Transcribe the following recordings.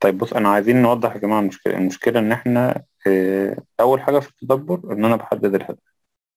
طيب بص انا عايزين نوضح يا جماعه المشكله المشكله ان احنا آه، اول حاجه في التدبر ان انا بحدد الهدف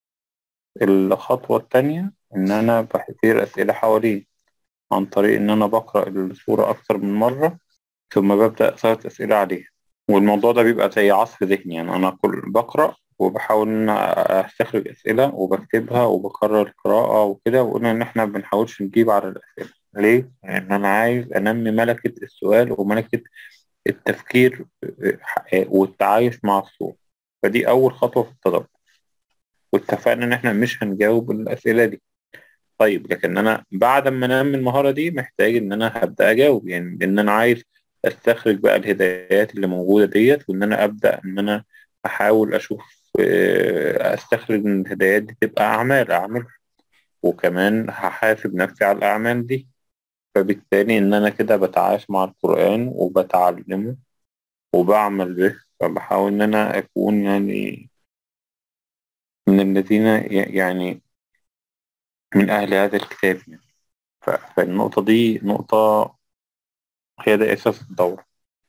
الخطوه الثانيه ان انا بحثير اسئله حواليه عن طريق ان انا بقرا الصوره اكتر من مره ثم ببدا اثاره اسئله عليها والموضوع ده بيبقى زي عصف ذهني يعني انا كل بقرا وبحاول ان أنا استخرج اسئله وبكتبها وبكرر القراءه وكده وقلنا ان احنا بنحاولش نجيب على الاسئله ليه؟ لان انا عايز انمي ملكه السؤال وملكه التفكير والتعايش مع الصورة فدي أول خطوة في التدبر واتفقنا إن إحنا مش هنجاوب الأسئلة دي طيب لكن أنا بعد ما أنمي المهارة دي محتاج إن أنا هبدأ أجاوب يعني إن أنا عايز أستخرج بقى الهدايات اللي موجودة ديت وإن أنا أبدأ إن أنا أحاول أشوف آه، أستخرج من الهدايات دي تبقى أعمال أعملها وكمان هحاسب نفسي على الأعمال دي فبالتالي إن أنا كده بتعايش مع القرآن وبتعلمه وبعمل به فبحاول إن أنا أكون يعني من الذين ي- يعني من أهل هذا الكتاب يعني ف- فالنقطة دي نقطة هي ده أساس الدورة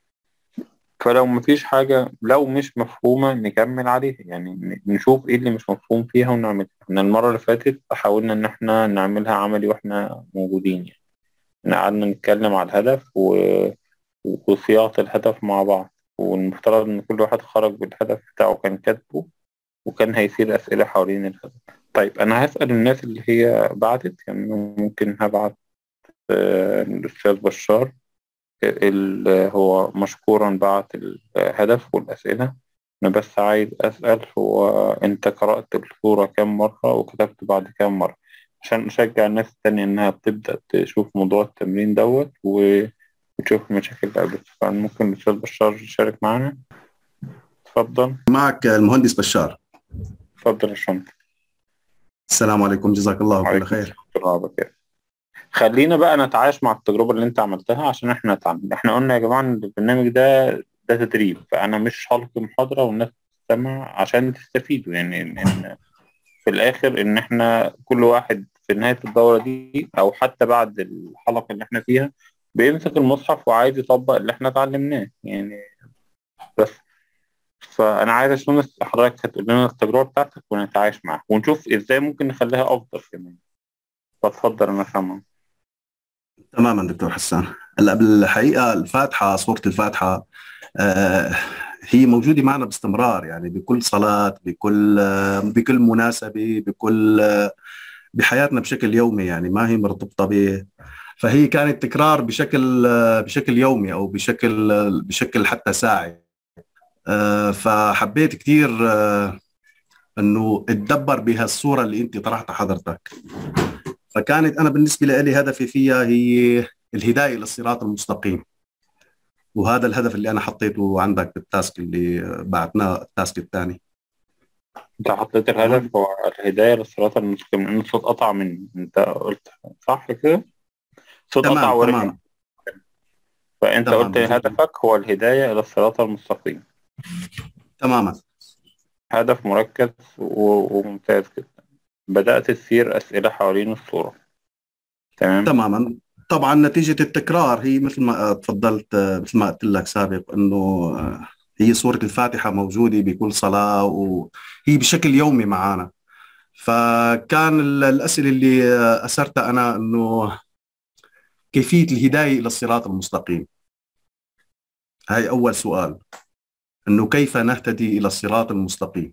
فلو مفيش حاجة لو مش مفهومة نكمل عليها يعني ن- نشوف ايه اللي مش مفهوم فيها ونعملها احنا المرة اللي فاتت حاولنا ان احنا نعملها عملي واحنا موجودين يعني قعدنا نتكلم على الهدف و... وصياغة الهدف مع بعض والمفترض ان كل واحد خرج بالهدف بتاعه كان كاتبه وكان هيصير أسئلة حوالين الهدف طيب أنا هسأل الناس اللي هي بعتت يعني ممكن هبعت آه، الأستاذ بشار ال- هو مشكورا بعت الهدف والأسئلة أنا بس عايز أسأل هو أنت قرأت الصورة كم مرة وكتبت بعد كم مرة عشان أشجع الناس التانية إنها تبدأ تشوف موضوع التمرين دوت و- وتشوف المشاكل اللي قابلتها فممكن الأستاذ بشار يشارك معانا اتفضل معك المهندس بشار اتفضل يا شمس السلام عليكم جزاك الله كل وعليكم خير السلام ورحمة الله وبركاته. خلينا بقى نتعايش مع التجربة اللي انت عملتها عشان احنا نتعلم احنا قلنا يا جماعة ان البرنامج ده ده تدريب فانا مش هلقي محاضرة والناس تستمع عشان تستفيدوا يعني ان إن في الاخر ان احنا كل واحد في نهاية الدورة دي او حتى بعد الحلقة اللي احنا فيها بيمسك المصحف وعايز يطبق اللي احنا اتعلمناه يعني بس فانا عايز اشوف حضرتك هتقول لنا التجربة بتاعتك ونتعايش معاها ونشوف ازاي ممكن نخليها افضل كمان فاتفضل انا سامع تماما دكتور حسان هلا بالحقيقه الفاتحه صوره الفاتحه آه، هي موجوده معنا باستمرار يعني بكل صلاه بكل آه، بكل مناسبه بكل آه، بحياتنا بشكل يومي يعني ما هي مرتبطه ب فهي كانت تكرار بشكل آه، بشكل يومي او بشكل آه، بشكل حتى ساعي آه، فحبيت كثير آه، انه اتدبر بهالصوره اللي انت طرحتها حضرتك فكانت انا بالنسبه لي هدفي فيها هي الهدايه للصراط المستقيم وهذا الهدف اللي انا حطيته عندك بالتاسك اللي بعتناه التاسك الثاني انت حطيت الهدف هو الهداية للصراط المستقيم لأن الصوت قطع مني انت قلت صح كده؟ الصوت تمام، قطع ورجع تمام. فانت تمام، قلت بالظبط. هدفك هو الهداية إلى الصراط المستقيم تماما هدف مركز و- وممتاز جدا بدأت تثير أسئلة حوالين الصورة تمام تماما طبعا نتيجه التكرار هي مثل ما تفضلت مثل ما قلت لك سابق انه هي سوره الفاتحه موجوده بكل صلاه وهي بشكل يومي معنا فكان ال- الاسئله اللي اثرتها انا انه كيفيه الهدايه الى الصراط المستقيم هاي اول سؤال انه كيف نهتدي الى الصراط المستقيم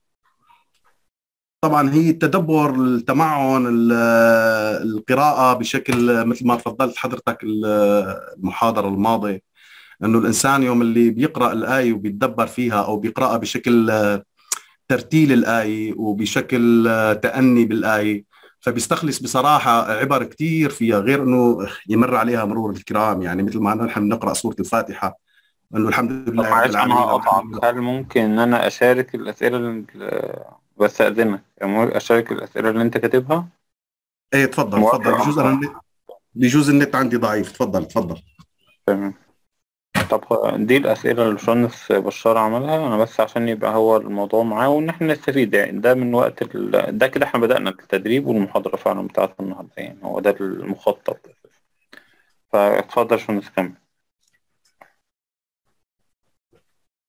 طبعا هي التدبر التمعن ال- القراءه بشكل مثل ما تفضلت حضرتك ال- المحاضره الماضيه انه الانسان يوم اللي بيقرا الايه وبيتدبر فيها او بيقراها بشكل آه، ترتيل الايه وبشكل آه، تاني بالايه فبيستخلص بصراحه عبر كثير فيها غير انه يمر عليها مرور الكرام يعني مثل ما نحن بنقرا سوره الفاتحه انه الحمد طب لله رب معلش أنا العالمين هقطعك هل ممكن إن أنا أشارك الأسئلة اللي بستأذنك يعني أشارك الأسئلة اللي أنت كاتبها؟ ايه تفضل موافق. تفضل بجوز انا النت بجوز النت عندي ضعيف تفضل تفضل تمام طب دي الأسئلة اللي الباشمهندس بشار عملها أنا بس عشان يبقى هو الموضوع معاه وإن إحنا نستفيد يعني ده من وقت ال... ده كده إحنا بدأنا التدريب والمحاضرة فعلا بتاعت النهاردة يعني هو ده المخطط فاتفضل يا باشمهندس كمل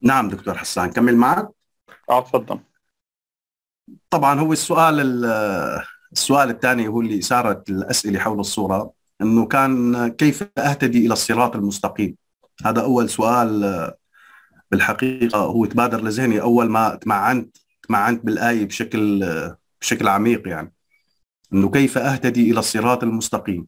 نعم دكتور حسان كمل معك اه اتفضل طبعا هو السؤال ال- السؤال الثاني هو اللي صارت الأسئلة حول الصورة أنه كان كيف أهتدي إلى الصراط المستقيم هذا أول سؤال آه، بالحقيقة هو تبادر لذهني أول ما تمعنت تمعنت بالآية بشكل آه، بشكل عميق يعني أنه كيف أهتدي إلى الصراط المستقيم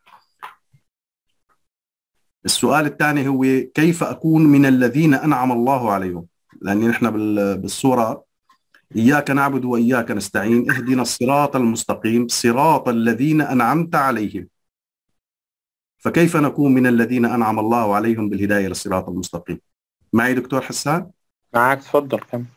السؤال الثاني هو كيف أكون من الذين أنعم الله عليهم لأن نحن بال- بالسورة إياك نعبد وإياك نستعين اهدنا الصراط المستقيم صراط الذين أنعمت عليهم فكيف نكون من الذين أنعم الله عليهم بالهداية للصراط المستقيم معي دكتور حسان معاك اتفضل كمل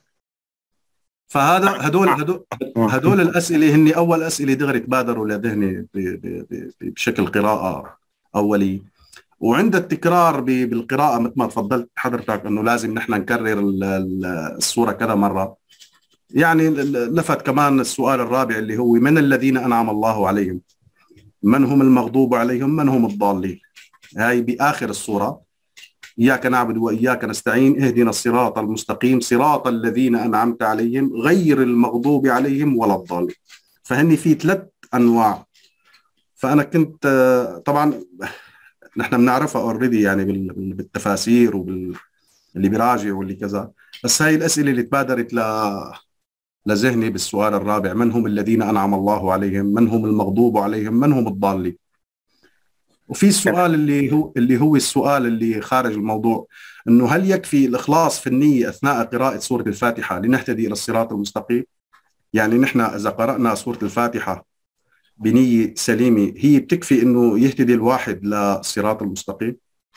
فهذا هدول هدول هدول الأسئلة هن أول أسئلة دغري تبادروا لذهني ب- ب- ب- بشكل قراءة أولي وعند التكرار ب- بالقراءة مثل ما تفضلت حضرتك أنه لازم نحن نكرر ال- ال- الصورة كذا مرة يعني ل- لفت كمان السؤال الرابع اللي هو من الذين أنعم الله عليهم من هم المغضوب عليهم من هم الضالين هاي بآخر السورة إياك نعبد وإياك نستعين اهدنا الصراط المستقيم صراط الذين أنعمت عليهم غير المغضوب عليهم ولا الضالين فهني في ثلاث أنواع فأنا كنت آه، طبعا نحن بنعرفها اوريدي يعني بال- بال- بالتفاسير وبال اللي بيراجع واللي كذا بس هاي الأسئلة اللي تبادرت ل لذهني بالسؤال الرابع من هم الذين أنعم الله عليهم من هم المغضوب عليهم من هم الضالين وفي السؤال اللي هو اللي هو السؤال اللي خارج الموضوع انه هل يكفي الاخلاص في النيه اثناء قراءه سوره الفاتحه لنهتدي الى الصراط المستقيم؟ يعني نحن اذا قرانا سوره الفاتحه بنيه سليمه هي بتكفي انه يهتدي الواحد للصراط المستقيم؟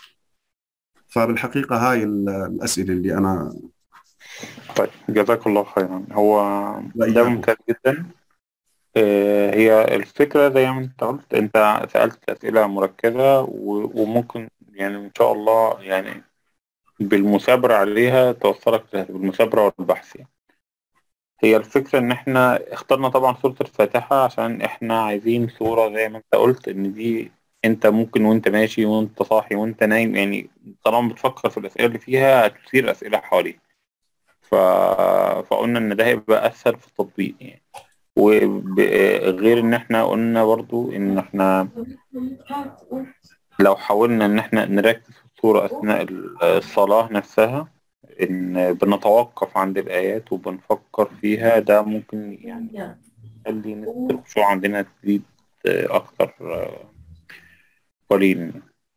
فبالحقيقه هاي ال- الاسئله اللي انا طيب جزاك الله خيرا هو ده وإياكم. ممتاز جدا آه، هي الفكرة زي ما انت قلت انت سألت أسئلة مركزة و- وممكن يعني ان شاء الله يعني بالمثابرة عليها توصلك بالمثابرة والبحث يعني. هي الفكرة ان احنا اخترنا طبعا سورة الفاتحة عشان احنا عايزين سورة زي ما انت قلت ان دي انت ممكن وانت ماشي وانت صاحي وانت نايم يعني طالما بتفكر في الأسئلة اللي فيها هتثير أسئلة حواليك ف... فقلنا ان ده هيبقى اسهل في التطبيق يعني وغير ان احنا قلنا برضو ان احنا لو حاولنا ان احنا نركز في الصورة اثناء الصلاة نفسها ان بنتوقف عند الايات وبنفكر فيها ده ممكن يعني يخلي نسبة الخشوع عندنا تزيد اكتر قليلا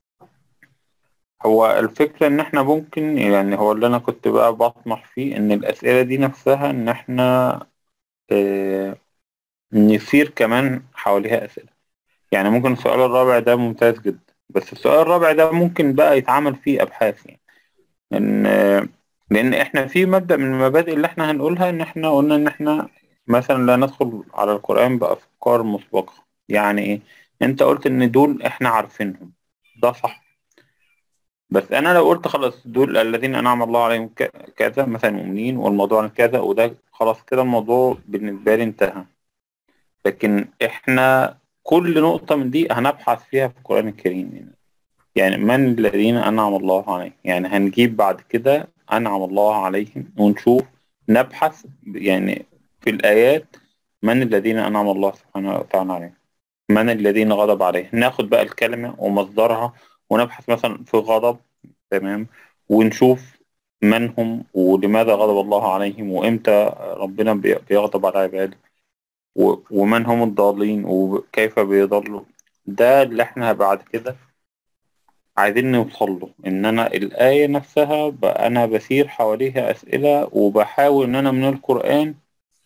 هو الفكرة إن إحنا ممكن يعني هو اللي أنا كنت بقى بطمح فيه إن الأسئلة دي نفسها إن إحنا آه نثير كمان حواليها أسئلة يعني ممكن السؤال الرابع ده ممتاز جدا بس السؤال الرابع ده ممكن بقى يتعمل فيه أبحاث يعني إن آه لأن إحنا في مبدأ من المبادئ اللي إحنا هنقولها إن إحنا قلنا إن إحنا مثلا لا ندخل على القرآن بأفكار مسبقة يعني إيه؟ أنت قلت إن دول إحنا عارفينهم ده صح بس انا لو قلت خلاص دول الذين انعم الله عليهم ك- كذا مثلا مؤمنين والموضوع عن كذا وده خلاص كده الموضوع بالنسبه لي انتهى لكن احنا كل نقطه من دي هنبحث فيها في القران الكريم يعني, يعني من الذين انعم الله عليهم يعني هنجيب بعد كده انعم الله عليهم ونشوف نبحث يعني في الايات من الذين انعم الله سبحانه وتعالى عليهم من الذين غضب عليهم ناخد بقى الكلمه ومصدرها ونبحث مثلا في غضب تمام ونشوف من هم ولماذا غضب الله عليهم وامتى ربنا بي- بيغضب على عباده و- ومن هم الضالين وكيف بيضلوا ده اللي احنا بعد كده عايزين نوصل له ان انا الآية نفسها بقى انا بسير حواليها اسئلة وبحاول ان انا من القرآن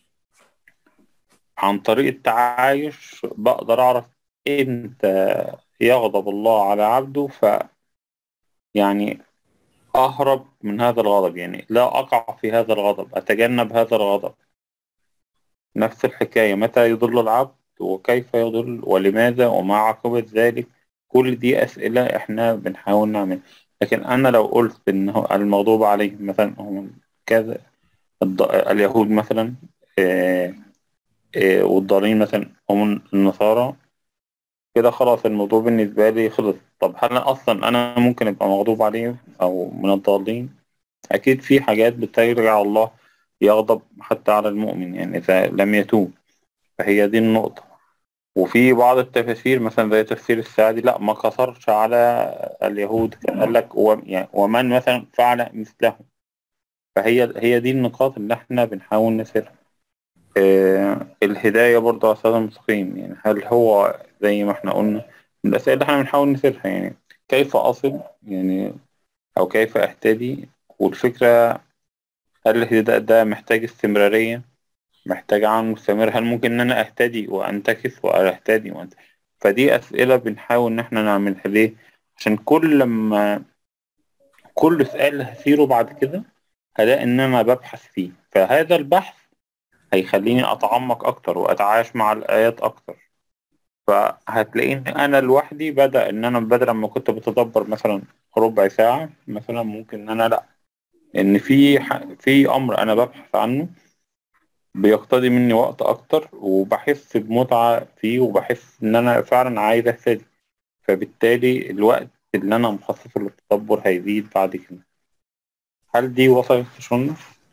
عن طريق التعايش بقدر اعرف امتى يغضب الله على عبده ف يعني أهرب من هذا الغضب يعني لا أقع في هذا الغضب أتجنب هذا الغضب نفس الحكاية متى يضل العبد وكيف يضل ولماذا وما عاقبة ذلك كل دي أسئلة إحنا بنحاول نعمل لكن أنا لو قلت إن هو المغضوب عليهم مثلا هم كذا الض- اليهود مثلا آه، آه، والضالين مثلا هم النصارى كده خلاص الموضوع بالنسبة لي خلص طب هل أصلا أنا ممكن أبقى مغضوب عليهم أو من الضالين أكيد في حاجات بترجع الله يغضب حتى على المؤمن يعني إذا لم يتوب فهي دي النقطة وفي بعض التفاسير مثلا زي تفسير السعدي لا ما قصرش على اليهود قال لك و- يعني ومن مثلا فعل مثله فهي هي دي النقاط اللي احنا بنحاول نسيرها آه الهداية برضه على الصراط المستقيم يعني هل هو زي ما احنا قلنا من الأسئلة اللي احنا بنحاول نسيرها يعني كيف أصل يعني أو كيف أهتدي والفكرة هل الهداية ده محتاج استمرارية محتاج عمل مستمر هل ممكن إن أنا أهتدي وأنتكس وأهتدي وأنت فدي أسئلة بنحاول إن احنا نعملها ليه عشان كل ما كل سؤال هسيره بعد كده هلاقي إن أنا ببحث فيه فهذا البحث هيخليني أتعمق أكتر وأتعايش مع الآيات أكتر فهتلاقيني أنا لوحدي بدأ إن أنا بدل ما كنت بتدبر مثلا ربع ساعة مثلا ممكن إن أنا لأ إن في ح... في أمر أنا ببحث عنه بيقتضي مني وقت أكتر وبحس بمتعة فيه وبحس إن أنا فعلا عايز أهتدي فبالتالي الوقت اللي أنا مخصصه للتدبر هيزيد بعد كده هل دي وصلت شنو؟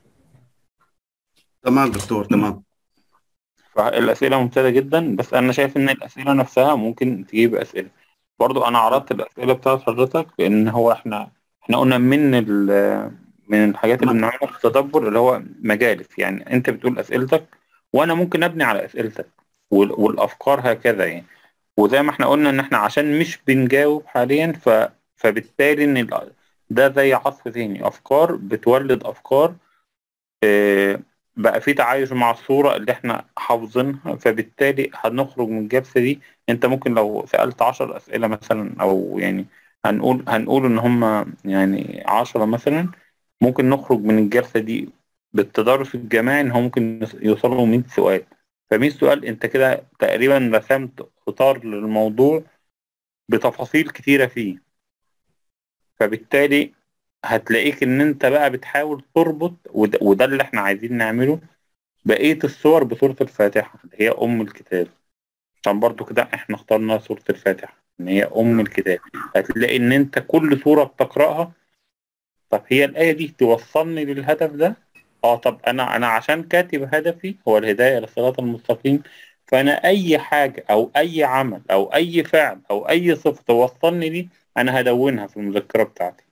تمام دكتور تمام فالأسئلة ممتازة جدا بس أنا شايف إن الأسئلة نفسها ممكن تجيب أسئلة برضو أنا عرضت الأسئلة بتاعت حضرتك لأن هو إحنا إحنا قلنا من ال من الحاجات اللي بنعملها في التدبر اللي هو مجالس يعني أنت بتقول أسئلتك وأنا ممكن أبني على أسئلتك وال- والأفكار هكذا يعني وزي ما إحنا قلنا إن إحنا عشان مش بنجاوب حاليا ف فبالتالي إن ال- ده زي عصف ذهني أفكار بتولد أفكار آه، بقى في تعايش مع الصورة اللي احنا حافظينها فبالتالي هنخرج من الجلسة دي انت ممكن لو سألت عشر أسئلة مثلا أو يعني هنقول هنقول إن هم يعني عشرة مثلا ممكن نخرج من الجلسة دي بالتدرس الجماعي إن هو ممكن يوصلوا 100 سؤال ف100 سؤال انت كده تقريبا رسمت إطار للموضوع بتفاصيل كتيرة فيه فبالتالي هتلاقيك ان انت بقى بتحاول تربط وده, وده اللي احنا عايزين نعمله بقية الصور بسورة الفاتحة اللي هي أم الكتاب عشان برضو كده احنا اخترنا سورة الفاتحة ان هي أم الكتاب هتلاقي ان انت كل سورة بتقرأها طب هي الآية دي توصلني للهدف ده اه طب انا انا عشان كاتب هدفي هو الهداية للصراط المستقيم فانا اي حاجة او اي عمل او اي فعل او اي صفة توصلني ليه انا هدونها في المذكرة بتاعتي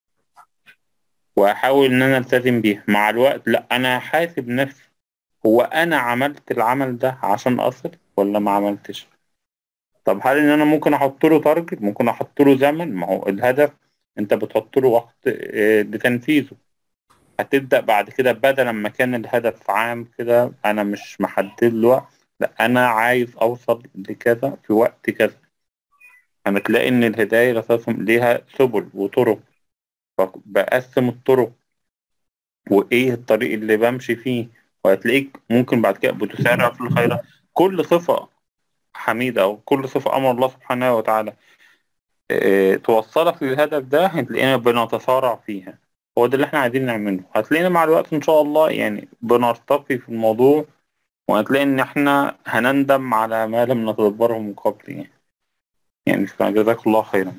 واحاول ان انا التزم بيها مع الوقت لا انا حاسب نفسي هو انا عملت العمل ده عشان اصل ولا ما عملتش طب هل ان انا ممكن احط له تارجت ممكن احط له زمن ما هو الهدف انت بتحط له وقت آه، لتنفيذه هتبدأ بعد كده بدل ما كان الهدف عام كده انا مش محدد له وقت لا انا عايز اوصل لكذا في وقت كذا انا تلاقي ان الهداية اساسا ليها سبل وطرق فبقسم الطرق وايه الطريق اللي بمشي فيه وهتلاقيك ممكن بعد كده بتسارع في الخيرات كل صفة حميدة أو كل صفة أمر الله سبحانه وتعالى اه توصلك للهدف ده هتلاقينا بنتسارع فيها هو ده اللي احنا عايزين نعمله هتلاقينا مع الوقت إن شاء الله يعني بنرتقي في الموضوع وهتلاقي إن احنا هنندم على ما لم نتدبره من قبل يعني يعني فجزاك الله خيرا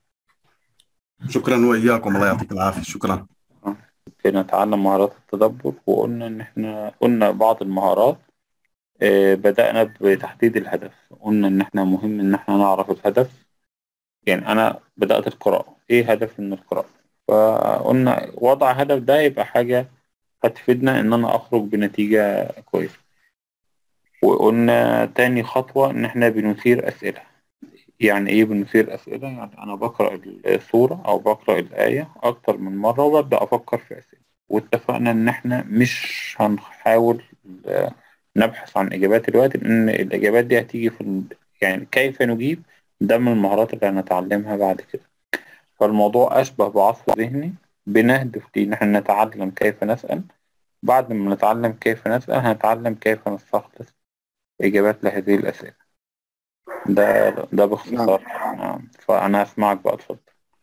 شكرا واياكم الله يعطيك العافيه شكرا نتعلم مهارات التدبر وقلنا إن إحنا قلنا بعض المهارات آه، بدأنا بتحديد الهدف قلنا إن إحنا مهم إن إحنا نعرف الهدف يعني أنا بدأت القراءة إيه هدفي من القراءة فقلنا وضع هدف ده يبقى حاجة هتفيدنا إن أنا أخرج بنتيجة كويسة وقلنا تاني خطوة إن إحنا بنثير أسئلة يعني إيه بنثير أسئلة يعني أنا بقرأ السورة أو بقرأ الآية أكتر من مرة وببدأ أفكر في أسئلة واتفقنا إن إحنا مش هنحاول آه، نبحث عن إجابات الوقت لأن الإجابات دي هتيجي في ال... يعني كيف نجيب ده من المهارات اللي هنتعلمها بعد كده فالموضوع أشبه بعصف ذهني بنهدف ليه إن إحنا نتعلم كيف نسأل بعد ما نتعلم كيف نسأل هنتعلم كيف نستخلص إجابات لهذه الأسئلة ده ده باختصار نعم فأنا هسمعك بقى اتفضل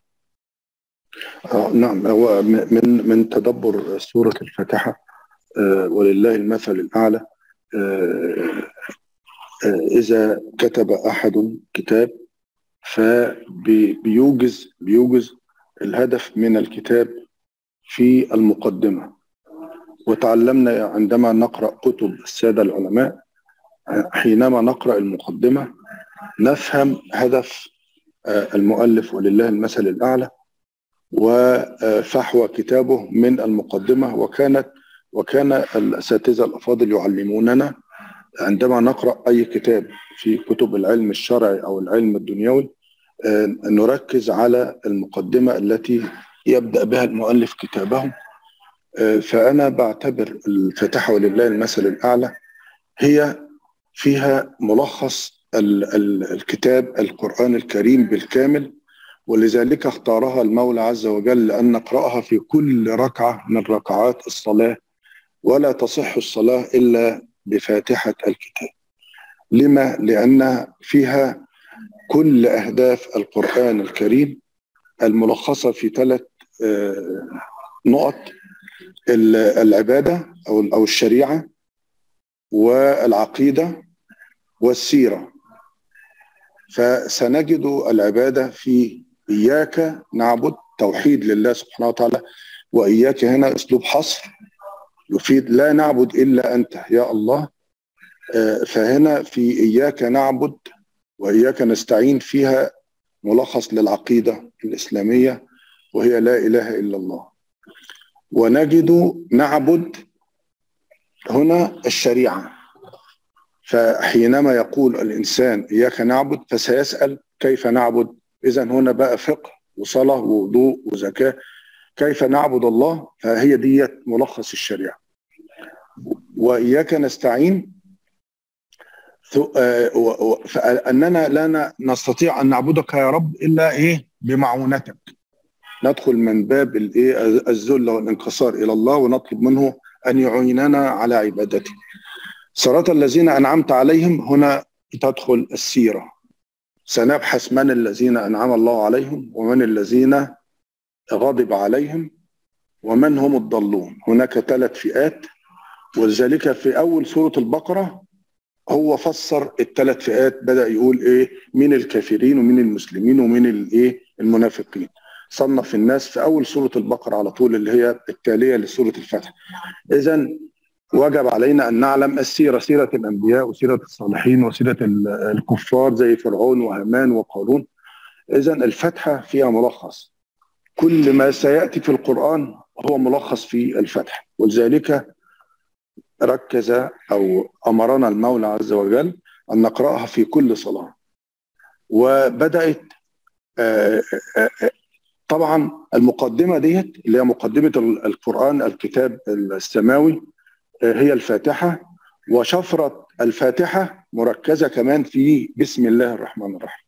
آه، نعم هو م- من من تدبر سورة الفاتحة آه، ولله المثل الأعلى آه، آه، إذا كتب أحد كتاب فبيوجز بيوجز الهدف من الكتاب في المقدمة وتعلمنا عندما نقرأ كتب السادة العلماء حينما نقرأ المقدمة نفهم هدف المؤلف ولله المثل الأعلى وفحوى كتابه من المقدمة وكانت وكان الأساتذة الأفاضل يعلموننا عندما نقرأ أي كتاب في كتب العلم الشرعي أو العلم الدنيوي نركز على المقدمة التي يبدأ بها المؤلف كتابه فأنا بعتبر الفاتحة ولله المثل الأعلى هي فيها ملخص الكتاب القرآن الكريم بالكامل ولذلك اختارها المولى عز وجل لأن نقرأها في كل ركعة من ركعات الصلاة ولا تصح الصلاة إلا بفاتحة الكتاب لما؟ لأن فيها كل أهداف القرآن الكريم الملخصة في ثلاث نقط العبادة أو أو الشريعة والعقيدة والسيرة فسنجد العبادة في إياك نعبد توحيد لله سبحانه وتعالى وإياك هنا أسلوب حصر يفيد لا نعبد إلا أنت يا الله فهنا في إياك نعبد وإياك نستعين فيها ملخص للعقيدة الإسلامية وهي لا إله إلا الله ونجد نعبد هنا الشريعة فحينما يقول الإنسان إياك نعبد فسيسأل كيف نعبد إذا هنا بقى فقه وصلاة ووضوء وزكاة كيف نعبد الله فهي دي ملخص الشريعة وإياك نستعين فأننا لا نستطيع أن نعبدك يا رب إلا إيه بمعونتك ندخل من باب الإيه الذل والانكسار إلى الله ونطلب منه أن يعيننا على عبادته صراط الذين أنعمت عليهم هنا تدخل السيرة سنبحث من الذين أنعم الله عليهم ومن الذين غضب عليهم ومن هم الضالون هناك ثلاث فئات ولذلك في أول سورة البقرة هو فسر الثلاث فئات بدأ يقول إيه مين الكافرين ومين المسلمين ومين الإيه المنافقين صنف الناس في أول سورة البقرة على طول اللي هي التالية لسورة الفتح إذا وجب علينا أن نعلم السيرة سيرة الأنبياء وسيرة الصالحين وسيرة الكفار زي فرعون وهامان وقارون إذا الفتحة فيها ملخص كل ما سيأتي في القرآن هو ملخص في الفتح ولذلك ركز أو أمرنا المولى عز وجل أن نقرأها في كل صلاة وبدأت طبعا المقدمة ديت اللي هي مقدمة القرآن الكتاب السماوي هي الفاتحة وشفرة الفاتحة مركزة كمان في بسم الله الرحمن الرحيم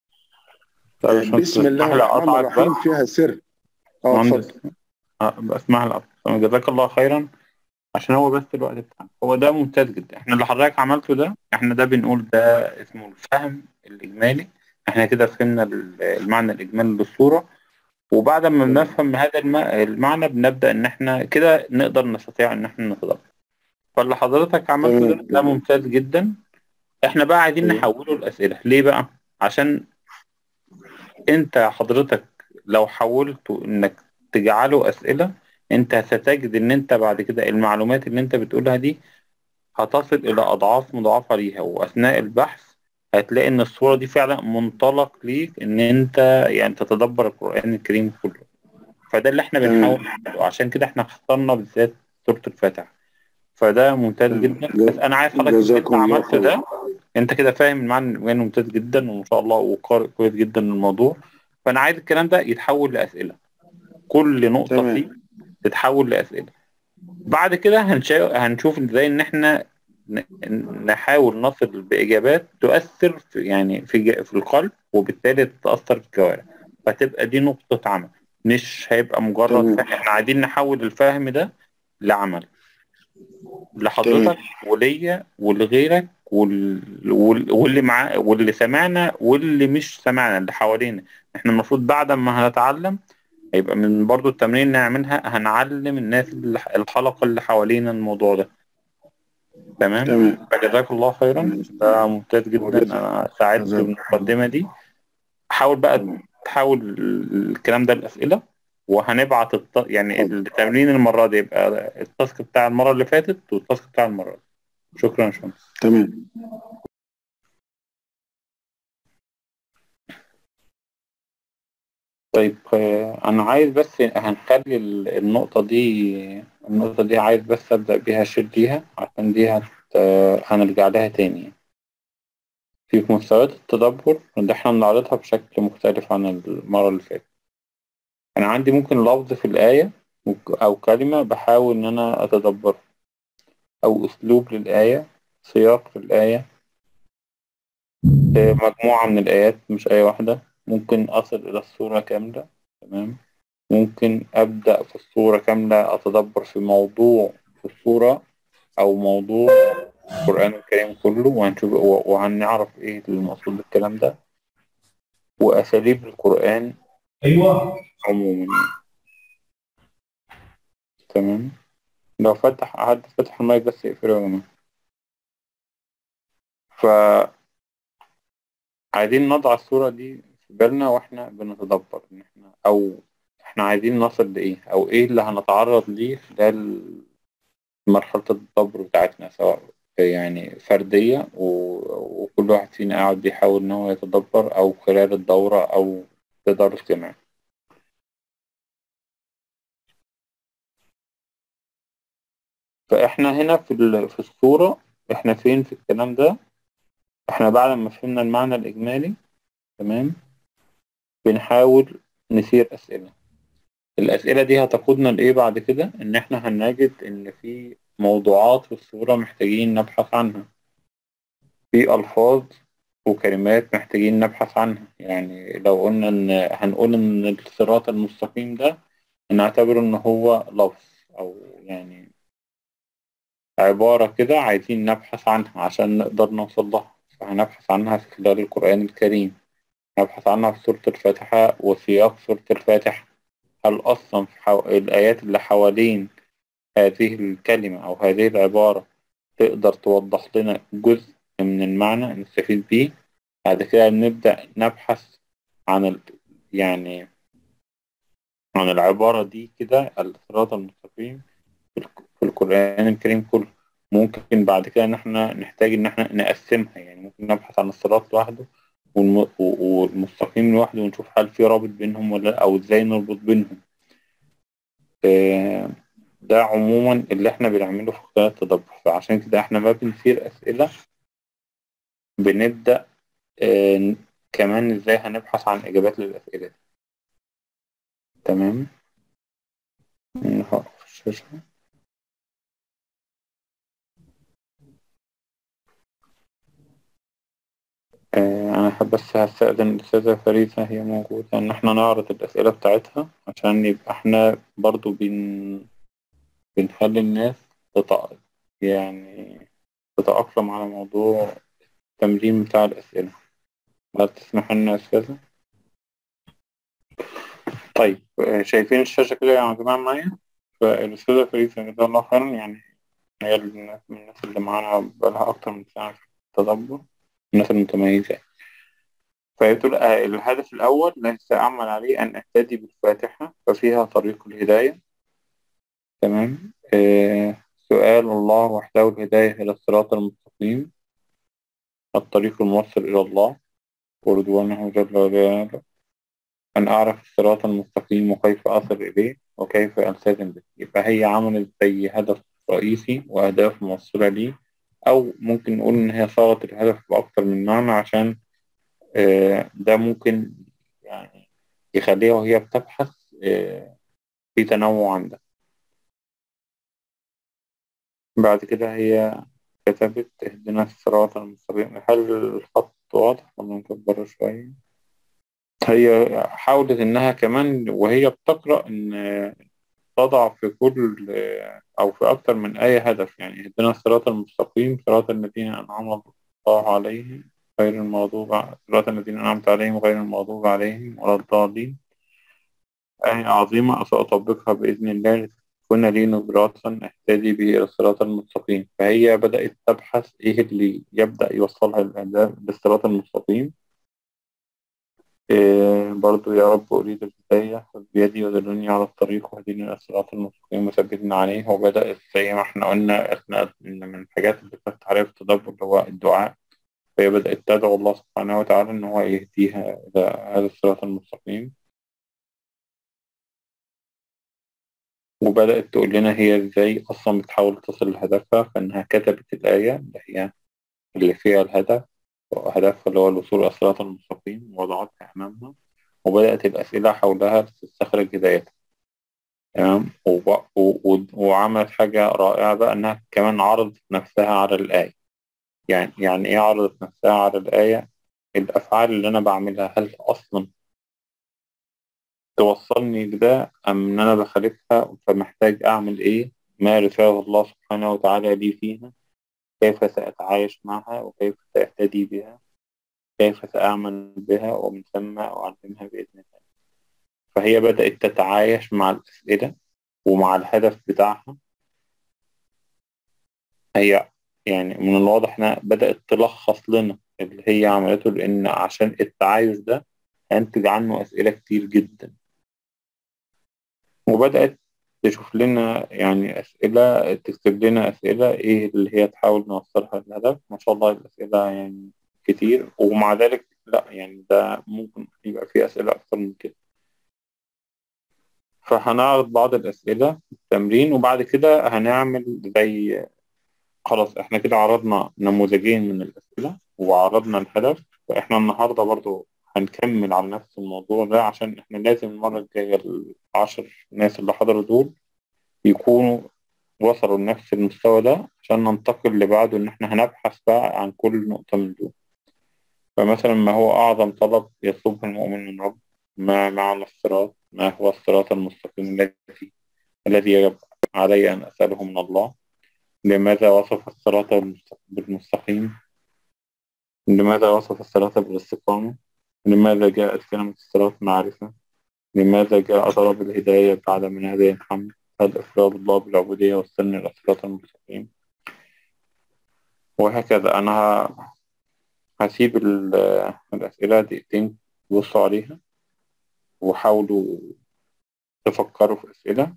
بسم الله الرحمن الرحيم فيها سر اه اتفضل اسمح لي جزاك الله خيرا عشان هو بس الوقت بتاعنا هو ده ممتاز جدا احنا اللي حضرتك عملته ده احنا ده بنقول ده اسمه الفهم الاجمالي احنا كده فهمنا المعنى الاجمالي للصوره وبعد ما بنفهم هذا المعنى بنبدا ان احنا كده نقدر نستطيع ان احنا نتدبر فاللي حضرتك عملته ده, ده ممتاز جدا احنا بقى عايزين نحوله لاسئله ليه بقى عشان انت حضرتك لو حولته انك تجعله اسئله انت ستجد ان انت بعد كده المعلومات اللي انت بتقولها دي هتصل الى اضعاف مضاعفه ليها واثناء البحث هتلاقي ان الصوره دي فعلا منطلق ليك ان انت يعني تتدبر القران الكريم كله فده اللي احنا بنحاول نعمله عشان كده احنا اخترنا بالذات سوره الفاتحه فده ممتاز جدا بس انا عايز حضرتك انت عملت ده انت كده فاهم المعنى ممتاز جدا وما شاء الله وقارئ كويس جدا الموضوع فانا عايز الكلام ده يتحول لاسئله كل نقطه تمام. فيه تتحول لاسئله بعد كده هنشا... هنشوف ازاي ان احنا ن- نحاول نصل باجابات تؤثر في يعني في ج- في القلب وبالتالي تتاثر في الجوارح فتبقى دي نقطه عمل مش هيبقى مجرد تمام. فهم احنا عايزين نحول الفهم ده لعمل لحضرتك وليا ولغيرك وال... وال... واللي مع واللي سمعنا واللي مش سمعنا اللي حوالينا احنا المفروض بعد ما هنتعلم هيبقى من برضو التمرين اللي نعملها هنعلم الناس اللي الحلقة اللي حوالينا الموضوع ده تمام تمام فجزاك الله خيرا ده ممتاز جدا وجزاك- انا سعدت جزاك- بالمقدمة دي حاول بقى تمام. تحول الكلام ده لأسئلة وهنبعت الت... يعني التمرين المرة دي يبقى التاسك بتاع المرة اللي فاتت والتاسك بتاع المرة دي شكرا يا شمس تمام طيب آه، أنا عايز بس هنخلي ال- النقطة دي النقطة دي عايز بس أبدأ بيها أشير ليها عشان دي هت... آه، هنرجع لها تاني في مستويات التدبر اللي احنا بنعرضها بشكل مختلف عن المرة اللي فاتت أنا عندي ممكن لفظ في الآية مك- أو كلمة بحاول إن أنا أتدبرها أو أسلوب للآية سياق للآية آه، مجموعة من الآيات مش آية واحدة ممكن أصل إلى السورة كاملة تمام ممكن أبدأ في السورة كاملة أتدبر في موضوع في السورة أو موضوع القرآن الكريم كله وهنشوف وهنعرف إيه المقصود بالكلام ده وأساليب القرآن ايوه عموما تمام لو فتح حد فتح المايك بس يقفله يا جماعة ف عايزين نضع الصورة دي في بالنا واحنا بنتدبر ان احنا او احنا عايزين نصل لايه او ايه اللي هنتعرض ليه خلال مرحلة التدبر بتاعتنا سواء يعني فردية و- وكل واحد فينا قاعد بيحاول ان هو يتدبر او خلال الدورة او تدرس اجتماعي فاحنا هنا في ال- في الصورة احنا فين في الكلام ده احنا بعد ما فهمنا المعنى الإجمالي تمام بنحاول نثير أسئلة الأسئلة دي هتقودنا لإيه بعد كده إن احنا هنجد إن في موضوعات في الصورة محتاجين نبحث عنها في ألفاظ وكلمات محتاجين نبحث عنها يعني لو قلنا إن هنقول إن الصراط المستقيم ده نعتبره إن هو لفظ أو يعني عبارة كده عايزين نبحث عنها عشان نقدر نوصل لها فهنبحث عنها في خلال القرآن الكريم نبحث عنها في سورة الفاتحة وسياق سورة الفاتحة هل أصلا في حو... الآيات اللي حوالين هذه الكلمة أو هذه العبارة تقدر توضح لنا جزء من المعنى نستفيد بيه بعد كده نبدأ نبحث عن ال... يعني عن العبارة دي كده الصراط المستقيم في الك- في القرآن الكريم كله ممكن بعد كده إن إحنا نحتاج إن إحنا نقسمها يعني ممكن نبحث عن الصراط لوحده والم... و- والمستقيم لوحده ونشوف هل في رابط بينهم ولا لأ، أو إزاي نربط بينهم آه، ده عموما اللي إحنا بنعمله في خلال التدبر فعشان كده إحنا ما بنثير أسئلة بنبدأ آه، كمان إزاي هنبحث عن إجابات للأسئلة دي تمام نقف الشاشة آه، أنا حابب بس هستأذن الأستاذة فريدة هي موجودة إن إحنا نعرض الأسئلة بتاعتها عشان يبقى إحنا برضو بن... بنخلي الناس تتأ... يعني تتأقلم على موضوع التمرين بتاع الأسئلة هل تسمح لنا يا أستاذة؟ طيب آه، شايفين الشاشة كده يا جماعة معايا؟ فالأستاذة فريدة جزاها الله خيرا يعني هي الناس من الناس اللي معانا بقالها أكتر من سنة في التدبر الناس المتميزة فهي بتقول آه، الهدف الأول الذي سأعمل عليه أن أهتدي بالفاتحة ففيها طريق الهداية تمام آه سؤال الله وحده الهداية إلى الصراط المستقيم الطريق الموصل إلى الله ورضوانه جل جلاله أن أعرف الصراط المستقيم وكيف أصل إليه وكيف ألتزم به يبقى هي عملت زي هدف رئيسي وأهداف موصلة ليه أو ممكن نقول إن هي صاغت الهدف بأكتر من معنى عشان آه، ده ممكن يعني يخليها وهي بتبحث آه، في تنوع عندها بعد كده هي كتبت اهدنا الصراط المستقيم هل الخط واضح ولا نكبره شوية؟ هي حاولت إنها كمان وهي بتقرأ إن تضع في كل أو في أكتر من أي هدف يعني اهدنا الصراط المستقيم صراط الذين أنعم الله عليهم غير المغضوب ع- صراط الذين أنعمت عليهم غير المغضوب عليهم ولا الضالين آية عظيمة سأطبقها بإذن الله لتكون لي نبراتا أهتدي به إلى الصراط المستقيم فهي بدأت تبحث إيه اللي يبدأ يوصلها للأهداف للصراط المستقيم إيه برضو يا رب أريد الهداية خذ بيدي ودلني على الطريق واهدني إلى الصراط المستقيم وثبتني عليه وبدأ زي ما احنا قلنا احنا إن من الحاجات اللي فتحت عليها في التدبر اللي هو الدعاء فهي بدأت تدعو الله سبحانه وتعالى إن هو يهديها إلى هذا الصراط المستقيم وبدأت تقول لنا هي إزاي أصلا بتحاول تصل لهدفها فإنها كتبت الآية اللي هي اللي فيها الهدف هدفها اللي هو الوصول إلى الصراط المستقيم ووضعتها أمامها وبدأت الأسئلة حولها تستخرج هدايتها تمام وب- و- و- وعملت حاجة رائعة بقى إنها كمان عرضت نفسها على الآية يعني يعني إيه عرضت نفسها على الآية الأفعال اللي أنا بعملها هل أصلا توصلني لده أم إن أنا بخالفها فمحتاج أعمل إيه ما رساله الله سبحانه وتعالى لي فيها كيف سأتعايش معها وكيف سأهتدي بها كيف سأعمل بها ومن ثم أعلمها بإذن الله فهي بدأت تتعايش مع الأسئلة ومع الهدف بتاعها هي يعني من الواضح إنها بدأت تلخص لنا اللي هي عملته لأن عشان التعايش ده هينتج عنه أسئلة كتير جدا وبدأت تشوف لنا يعني أسئلة تكتب لنا أسئلة إيه اللي هي تحاول نوصلها للهدف ما شاء الله الأسئلة يعني كتير ومع ذلك لا يعني ده ممكن يبقى فيه أسئلة أكتر من كده فهنعرض بعض الأسئلة في التمرين وبعد كده هنعمل زي خلاص احنا كده عرضنا نموذجين من الأسئلة وعرضنا الهدف فاحنا النهاردة برضو هنكمل على نفس الموضوع ده عشان احنا لازم المرة الجاية العشر ناس اللي حضروا دول يكونوا وصلوا لنفس المستوى ده عشان ننتقل لبعده إن إحنا هنبحث بقى عن كل نقطة من دول فمثلا ما هو أعظم طلب يطلبه المؤمن من رب ما معنى الصراط ما هو الصراط المستقيم الذي الذي يجب علي أن أسأله من الله لماذا وصف الصراط بالمستقيم لماذا وصف الصراط بالاستقامة لماذا جاءت كلمة الصراط معرفة لماذا جاء طلب الهداية بعد من هذه الحمد هل إفراد الله بالعبودية والسن إلى الصراط المستقيم وهكذا أنا هسيب الأسئلة دقيقتين تبصوا عليها وحاولوا تفكروا في أسئلة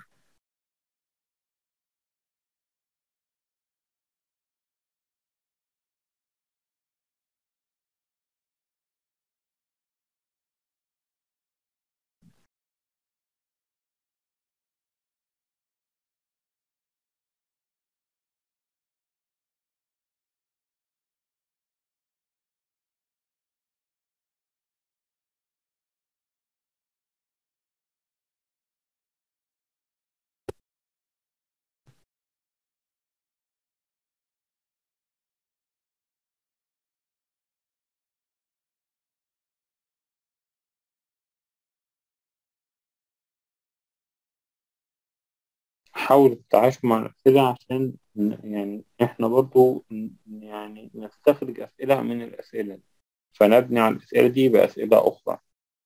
حاولوا تتعايشوا مع الأسئلة عشان يعني إحنا برضو يعني نستخرج أسئلة من الأسئلة فنبني على الأسئلة دي بأسئلة أخرى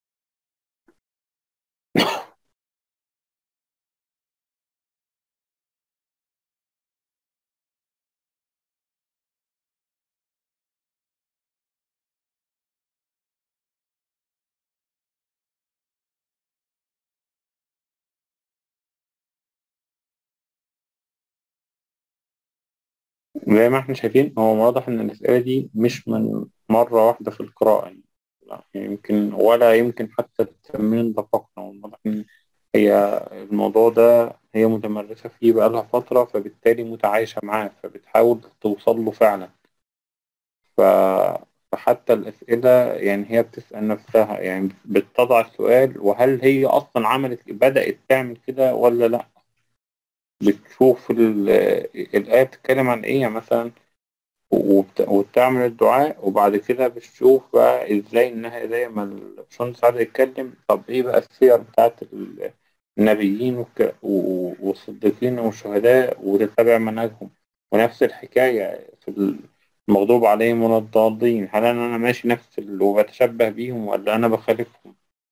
زي ما احنا شايفين هو واضح إن الأسئلة دي مش من مرة واحدة في القراءة يعني لا يمكن ولا يمكن حتى التمرين دققنا واضح إن هي الموضوع ده هي متمرسة فيه بقالها فترة فبالتالي متعايشة معاه فبتحاول توصل له فعلا ف... فحتى الأسئلة يعني هي بتسأل نفسها يعني بتضع السؤال وهل هي أصلا عملت بدأت تعمل كده ولا لأ بتشوف الآية بتتكلم عن إيه مثلا وبت... وبتعمل الدعاء وبعد كده بتشوف بقى إزاي إنها زي ما الباشمهندس سعد يتكلم طب إيه بقى السير بتاعت النبيين والك... والصديقين والشهداء وتتبع منهجهم ونفس الحكاية في المغضوب عليهم ولا الضالين هل أنا ماشي نفس ال... وبتشبه بيهم ولا أنا بخالفهم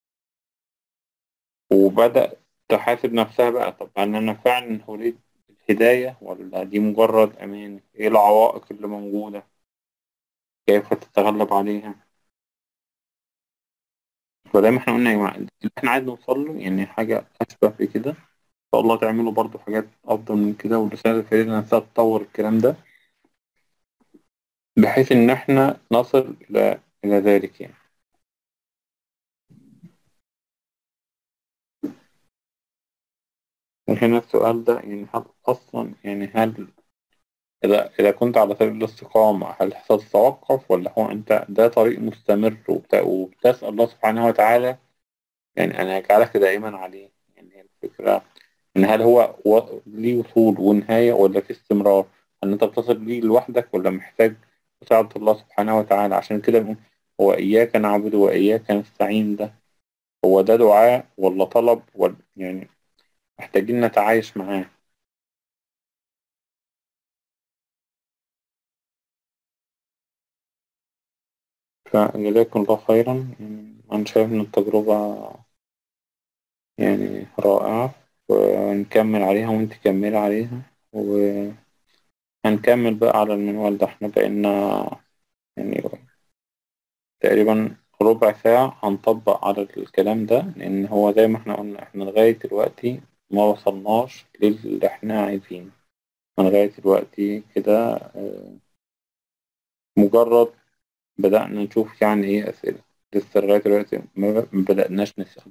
وبدأ تحاسب نفسها بقى طب هل أنا فعلا أريد الهداية ولا دي مجرد أمان إيه العوائق اللي موجودة كيف تتغلب عليها فزي ما احنا قلنا يا جماعة اللي احنا عايز نوصل له يعني حاجة أشبه بكده إن شاء الله تعملوا برضو حاجات أفضل من كده والرسالة الفريدة نفسها تطور الكلام ده بحيث إن احنا نصل إلى إلى ذلك يعني وهنا السؤال ده يعني هل أصلا يعني هل إذا إذا كنت على طريق الاستقامة هل ستتوقف ولا هو أنت ده طريق مستمر وبت- وبتسأل الله سبحانه وتعالى يعني أنا هجعلك دائما عليه يعني هي الفكرة إن هل هو و- ليه وصول ونهاية ولا في استمرار؟ هل أنت بتصل ليه لوحدك ولا محتاج مساعدة الله سبحانه وتعالى عشان كده بنقول هو إياك نعبد وإياك نستعين ده هو ده دعاء ولا طلب ولا يعني محتاجين نتعايش معاه فجزاكم الله خيرا يعني أنا شايف إن التجربة يعني رائعة ونكمل عليها وأنت كملي عليها وهنكمل بقى على المنوال ده احنا بقينا يعني تقريبا ربع ساعة هنطبق على الكلام ده لأن هو زي ما احنا قلنا احنا لغاية دلوقتي ما وصلناش للي احنا عايزينه لغاية دلوقتي كده آه، مجرد بدأنا نشوف يعني ايه أسئلة لسه لغاية دلوقتي ما ما بدأناش نسأل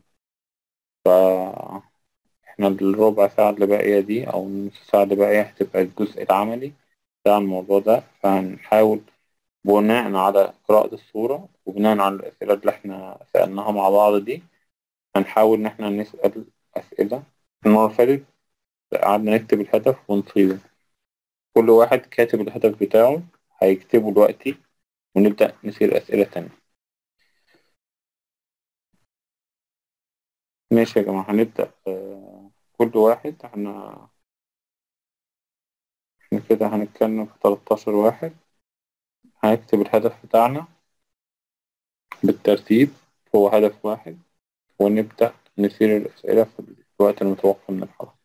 فاحنا الربع ساعة اللي باقية دي أو النص ساعة اللي باقية هتبقى الجزء العملي بتاع الموضوع ده فهنحاول بناء على قراءة الصورة وبناء على الأسئلة اللي احنا سألناها مع بعض دي هنحاول إن احنا نسأل أسئلة المرة اللي فاتت قعدنا نكتب الهدف ونصيغه كل واحد كاتب الهدف بتاعه هيكتبه دلوقتي ونبدأ نسير أسئلة تانية ماشي يا جماعة هنبدأ آه، كل واحد احنا احنا كده هنتكلم في 13 واحد هنكتب الهدف بتاعنا بالترتيب هو هدف واحد ونبدأ نسير الأسئلة في الوقت المتوقع من الحلقة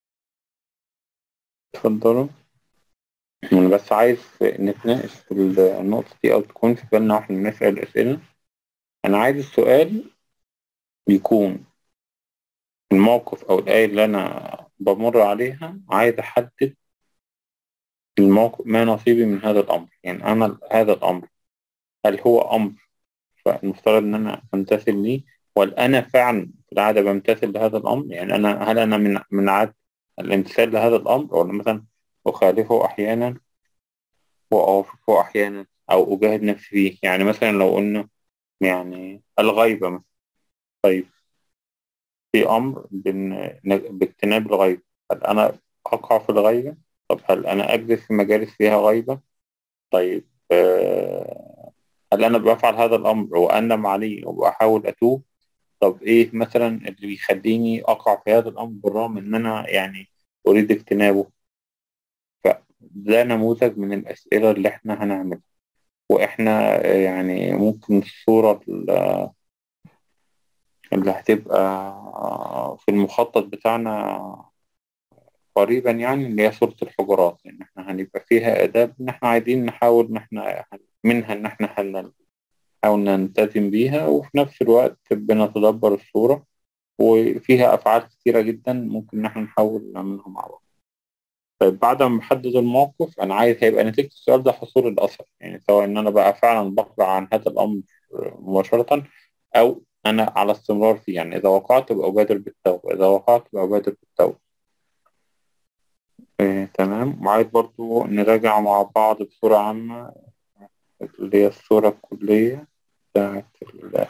اتفضلوا أنا بس عايز نتناقش في النقطة دي أو تكون في بالنا واحنا بنسأل الأسئلة أنا عايز السؤال يكون الموقف أو الآية اللي أنا بمر عليها عايز أحدد الموقف ما نصيبي من هذا الأمر يعني أنا هذا الأمر هل هو أمر فالمفترض إن أنا أمتثل ليه ولا أنا فعلا في العادة بمتثل لهذا الأمر يعني أنا هل أنا من من عادة الامتثال لهذا الأمر ولا مثلا أخالفه أحيانا وأوافقه أحيانا أو أجاهد نفسي فيه يعني مثلا لو قلنا يعني الغيبة مثلا طيب في أمر بن- باجتناب الغيبة هل أنا أقع في الغيبة طب هل أنا أجلس في مجالس فيها غيبة طيب آه، هل أنا بفعل هذا الأمر وأندم عليه وأحاول أتوب طب إيه مثلا اللي بيخليني أقع في هذا الأمر بالرغم إن أنا يعني أريد اجتنابه فده نموذج من الأسئلة اللي إحنا هنعملها وإحنا آه، يعني ممكن الصورة ال- اللي هتبقى في المخطط بتاعنا قريبا يعني اللي هي سورة الحجرات يعني احنا هنبقى فيها آداب إن احنا عايزين نحاول إن احنا منها إن احنا هن- نحاول نلتزم بيها وفي نفس الوقت بنتدبر السورة وفيها أفعال كتيرة جدا ممكن إن احنا نحاول نعملها مع بعض. طيب بعد ما نحدد الموقف أنا عايز هيبقى نتيجة السؤال ده حصول الأثر يعني سواء إن أنا بقى فعلا بقرأ عن هذا الأمر مباشرة أو أنا على استمرار فيه يعني إذا وقعت بأبادر بالتوبة إذا وقعت بأبادر بالتوبة إيه تمام وعايز برضو نراجع مع بعض بصورة عامة اللي هي الصورة الكلية بتاعت ال-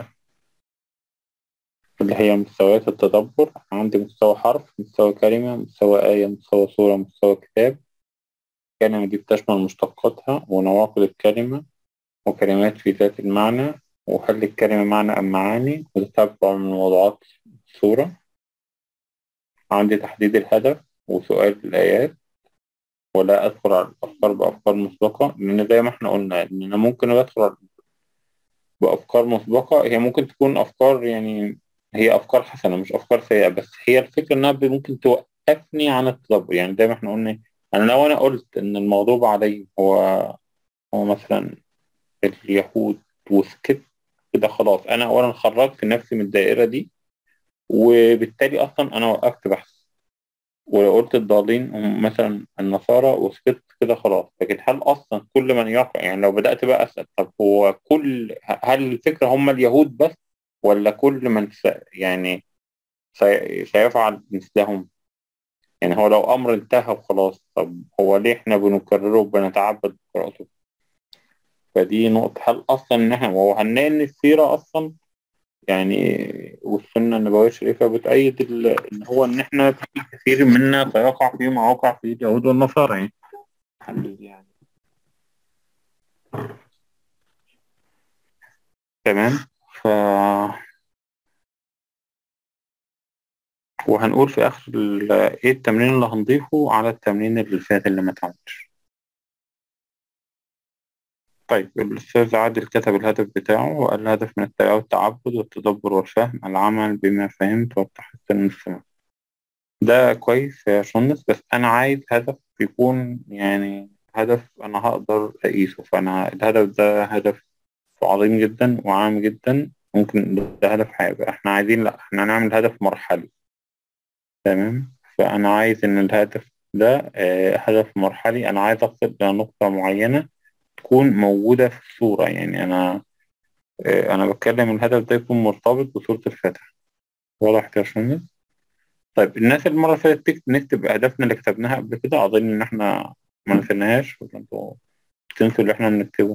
اللي هي مستويات التدبر عندي مستوى حرف مستوى كلمة مستوى آية مستوى صورة مستوى كتاب الكلمة دي بتشمل مشتقاتها ونواقض الكلمة وكلمات في ذات المعنى وهل الكلمة معنى أم معاني وتتبع من وضعات الصورة عندي تحديد الهدف وسؤال الآيات ولا أدخل على الأفكار بأفكار مسبقة لأن زي ما احنا قلنا إن أنا ممكن أدخل بأفكار مسبقة هي ممكن تكون أفكار يعني هي أفكار حسنة مش أفكار سيئة بس هي الفكرة إنها ممكن توقفني عن التدبر يعني زي ما احنا قلنا أنا لو أنا قلت إن الموضوع علي هو هو مثلا اليهود وسكت كده خلاص انا اولا خرجت نفسي من الدائره دي وبالتالي اصلا انا وقفت بحث ولو قلت الضالين هم مثلا النصارى وسكت كده خلاص لكن هل اصلا كل من يقع يعني لو بدات بقى اسال طب هو كل هل الفكره هم اليهود بس ولا كل من س... يعني سي... سيفعل مثلهم يعني هو لو امر انتهى وخلاص طب هو ليه احنا بنكرره وبنتعبد بقراءته فدي نقطة هل أصلا إن إحنا وهو هنلاقي إن السيرة أصلا يعني والسنة النبوية الشريفة بتأيد ال- إن هو إن إحنا في كثير منا سيقع في ما وقع فيه اليهود والنصارى يعني هل يعني تمام ف وهنقول في آخر ال- إيه التمرين اللي هنضيفه على التمرين اللي فات اللي ما اتعملش طيب الأستاذ عادل كتب الهدف بتاعه وقال الهدف من التلاوة التعبد والتدبر والفهم العمل بما فهمت والتحسن من السماع ده كويس يا شونس بس أنا عايز هدف يكون يعني هدف أنا هقدر أقيسه فأنا الهدف ده هدف عظيم جدا وعام جدا ممكن ده هدف هيبقى احنا عايزين لا احنا نعمل هدف مرحلي تمام فأنا عايز إن الهدف ده آه، هدف مرحلي أنا عايز أصل إلى نقطة معينة تكون موجودة في الصورة يعني أنا آه، أنا بتكلم الهدف ده يكون مرتبط بصورة الفاتحة واضح يا باشمهندس؟ طيب الناس المرة اللي فاتت تكتب نكتب أهدافنا اللي كتبناها قبل كده أظن إن إحنا ما نسيناهاش ولا أنتوا بتنسوا اللي إحنا بنكتبه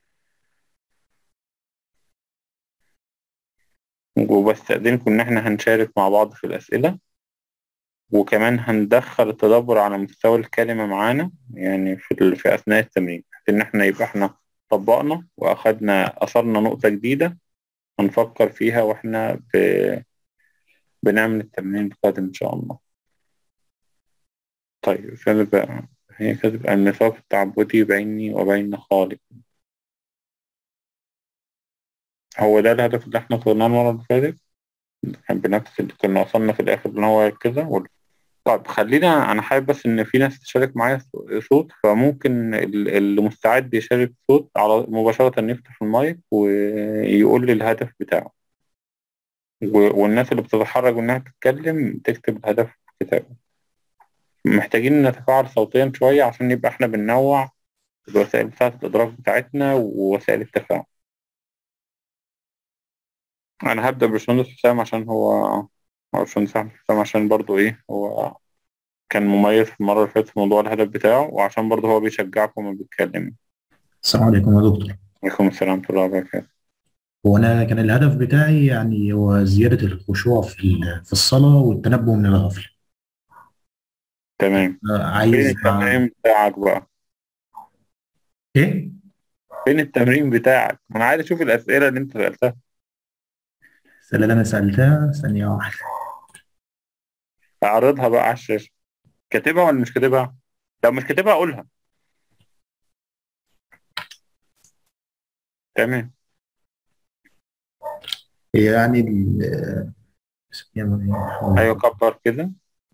وبستأذنكم إن إحنا هنشارك مع بعض في الأسئلة وكمان هندخل التدبر على مستوى الكلمة معانا يعني في ال- في أثناء التمرين بحيث إن إحنا يبقى إحنا طبقنا وأخدنا أثرنا نقطة جديدة هنفكر فيها وإحنا ب... بنعمل التمرين القادم إن شاء الله طيب كذب هي كذب الميثاق التعبدي بيني وبين خالق هو ده الهدف اللي إحنا قلناه المرة اللي فاتت كان بنفس اللي كنا وصلنا في الآخر إن هو كده ولا طيب خلينا أنا حابب بس إن في ناس تشارك معايا صوت فممكن ال- اللي مستعد يشارك صوت على مباشرة يفتح المايك ويقول لي الهدف بتاعه و- والناس اللي بتتحرج إنها تتكلم تكتب الهدف في كتابه محتاجين نتفاعل صوتيا شوية عشان يبقى إحنا بننوع الوسائل بتاعة الإدراك بتاعتنا ووسائل التفاعل أنا هبدأ باشمهندس حسام عشان هو هو باشمهندس أحمد حسام عشان برضو إيه هو كان مميز في المرة اللي فاتت في موضوع الهدف بتاعه وعشان برضه هو بيشجعكم وما بيتكلم السلام عليكم يا دكتور عليكم السلام ورحمة الله وبركاته هو أنا كان الهدف بتاعي يعني هو زيادة الخشوع في ال- في الصلاة والتنبه من الغفلة تمام آه، فين عايز التمرين بتاعك بقى إيه؟ فين التمرين بتاعك أنا عايز أشوف الأسئلة اللي أنت سألتها السؤال اللي أنا سألتها ثانية واحدة أعرضها بقى على الشاشة كاتبها ولا مش كاتبها لو مش كاتبها قولها تمام هي يعني ال- اسمها إيه؟ أيوة كبر كده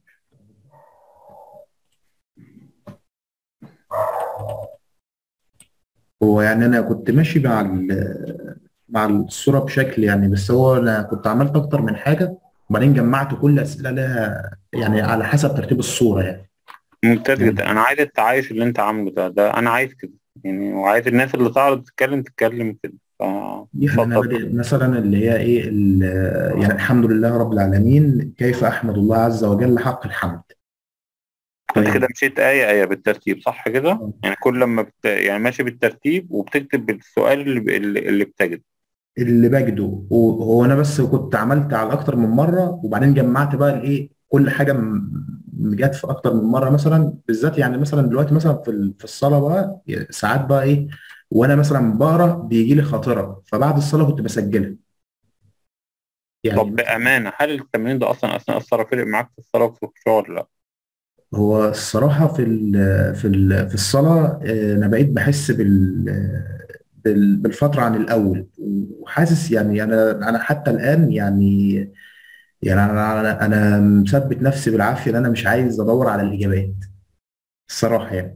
هو يعني أنا كنت ماشي مع ال- مع الصورة بشكل يعني بس هو أنا كنت عملت أكتر من حاجة وبعدين جمعت كل أسئلة لها يعني على حسب ترتيب الصورة يعني ممتاز جدا أنا عايز التعايش اللي أنت عامله ده ده أنا عايز كده يعني وعايز الناس اللي تعرض تتكلم تتكلم كده ف- يعني أنا اتفضل بادئ مثلا اللي هي إيه ال- يعني الحمد لله رب العالمين كيف أحمد الله عز وجل حق الحمد انت طيب كده مشيت آية آية بالترتيب صح كده؟ يعني كل لما بت... يعني ماشي بالترتيب وبتكتب السؤال اللي, ب... اللي اللي بتجد اللي بجده وهو انا بس كنت عملت على اكتر من مره وبعدين جمعت بقى الايه كل حاجه م- جت في اكتر من مره مثلا بالذات يعني مثلا دلوقتي مثلا في ال- في الصلاه بقى ساعات بقى ايه وانا مثلا بقرا بيجي لي خاطره فبعد الصلاه كنت بسجلها يعني طب بأمانة هل التمرين ده أصلا أثناء الصلاة فرق معاك في الصلاة وفي الخشوع ولا لأ؟ هو الصراحه في ال في ال في الصلاه آه، انا بقيت بحس بال بال- بالفتره عن الاول وحاسس يعني انا انا حتى الان يعني يعني انا انا انا مثبت نفسي بالعافيه ان انا مش عايز ادور على الاجابات الصراحه يعني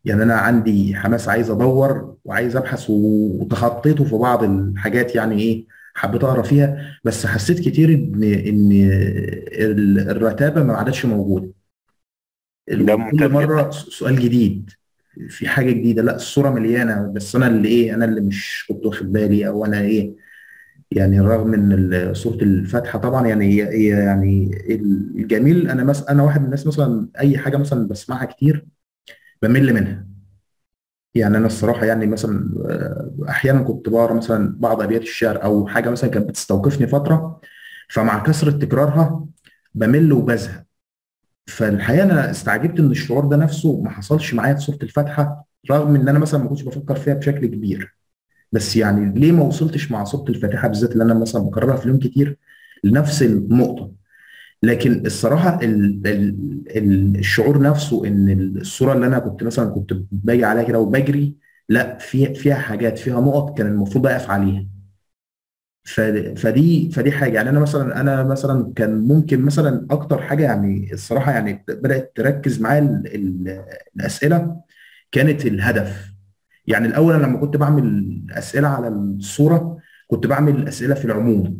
يعني انا عندي حماس عايز ادور وعايز ابحث و- وتخطيته في بعض الحاجات يعني ايه حبيت اقرا فيها بس حسيت كتير ان ان ال- الرتابه ما عادتش موجوده ده كل ممتاز مره س- سؤال جديد في حاجه جديده لا الصوره مليانه بس انا اللي ايه انا اللي مش كنت واخد بالي او انا ايه يعني رغم ان ال- سوره الفاتحه طبعا يعني هي هي يعني الجميل انا مس انا واحد من الناس مثلا اي حاجه مثلا بسمعها كتير بمل منها يعني انا الصراحه يعني مثلا آه، احيانا كنت بقرا مثلا بعض ابيات الشعر او حاجه مثلا كانت بتستوقفني فتره فمع كثره تكرارها بمل وبزهق فالحقيقه انا استعجبت ان الشعور ده نفسه ما حصلش معايا في سوره الفاتحه رغم ان انا مثلا ما كنتش بفكر فيها بشكل كبير بس يعني ليه ما وصلتش مع سوره الفاتحه بالذات اللي انا مثلا بكررها في اليوم كتير لنفس النقطه لكن الصراحه ال ال ال الشعور نفسه ان الصوره اللي انا كنت مثلا كنت باجي عليها كده وبجري لا في فيها حاجات فيها نقط كان المفروض اقف عليها ف- فدي فدي حاجه يعني انا مثلا انا مثلا كان ممكن مثلا اكتر حاجه يعني الصراحه يعني بدات تركز معايا ال- ال- الاسئله كانت الهدف يعني الاول أنا لما كنت بعمل اسئله على الصوره كنت بعمل اسئله في العموم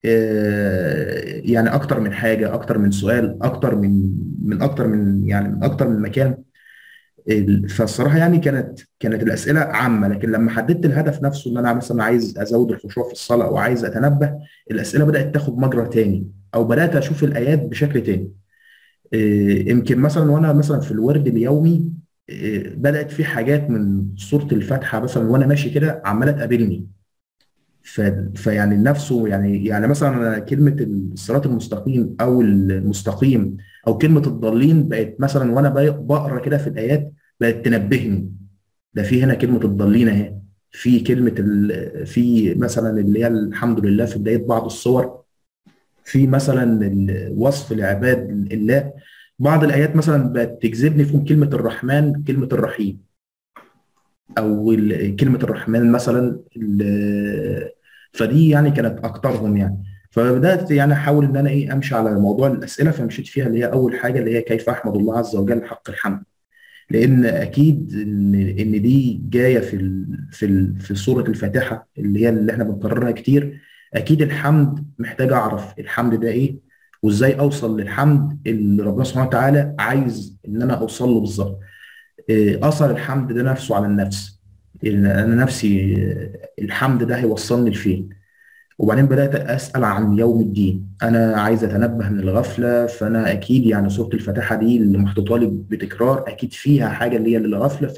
آه، يعني اكتر من حاجه اكتر من سؤال اكتر من من اكتر من يعني من اكتر من مكان ال- فالصراحه يعني كانت كانت الاسئله عامه لكن لما حددت الهدف نفسه ان انا مثلا عايز ازود الخشوع في الصلاه او عايز اتنبه الاسئله بدات تاخد مجرى تاني او بدات اشوف الايات بشكل تاني إيه، يمكن مثلا وانا مثلا في الورد اليومي إيه، بدات في حاجات من سوره الفاتحه مثلا وانا ماشي كده عماله تقابلني ف... فيعني نفسه يعني يعني مثلا أنا كلمه الصراط المستقيم او المستقيم او كلمه الضالين بقت مثلا وانا بق- بقرا كده في الايات بقت تنبهني ده في هنا كلمه الضالين اهي في كلمه ال... في مثلا اللي هي الحمد لله في بدايه بعض الصور في مثلا ال- وصف لعباد الله بعض الايات مثلا بقت تجذبني فيهم كلمه الرحمن كلمه الرحيم او ال- كلمه الرحمن مثلا ال- فدي يعني كانت اكترهم يعني فبدات يعني احاول ان انا ايه امشي على موضوع الاسئله فمشيت فيها اللي هي اول حاجه اللي هي كيف احمد الله عز وجل حق الحمد لان اكيد ان ان دي جايه في ال في ال في سوره الفاتحه اللي هي اللي احنا بنكررها كتير اكيد الحمد محتاج اعرف الحمد ده ايه وازاي اوصل للحمد اللي ربنا سبحانه وتعالى عايز ان انا اوصل له بالظبط إيه، اثر الحمد ده نفسه على النفس لان انا نفسي آه، الحمد ده هيوصلني لفين وبعدين بدات اسال عن يوم الدين انا عايز اتنبه من الغفله فانا اكيد يعني سوره الفاتحه دي اللي محطوطه لي بتكرار اكيد فيها حاجه اللي هي للغفله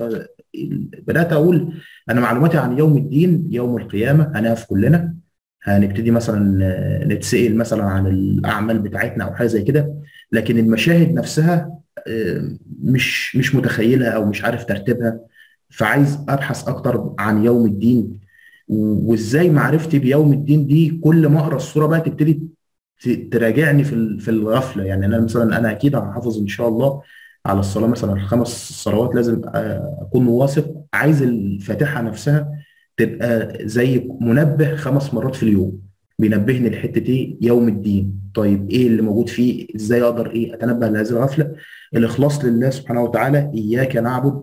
فبدات اقول انا معلوماتي عن يوم الدين يوم القيامه هنقف كلنا هنبتدي مثلا آه، نتسال مثلا عن الاعمال بتاعتنا او حاجه زي كده لكن المشاهد نفسها آه، مش مش متخيلها او مش عارف ترتيبها فعايز ابحث اكتر عن يوم الدين و- وازاي معرفتي بيوم الدين دي كل ما اقرا الصوره بقى تبتدي ت- تراجعني في ال- في الغفله يعني انا مثلا انا اكيد هحافظ ان شاء الله على الصلاه مثلا الخمس صلوات لازم آه، اكون واثق عايز الفاتحه نفسها تبقى زي منبه خمس مرات في اليوم بينبهني لحته ايه يوم الدين طيب ايه اللي موجود فيه ازاي اقدر ايه اتنبه لهذه الغفله الاخلاص لله سبحانه وتعالى اياك نعبد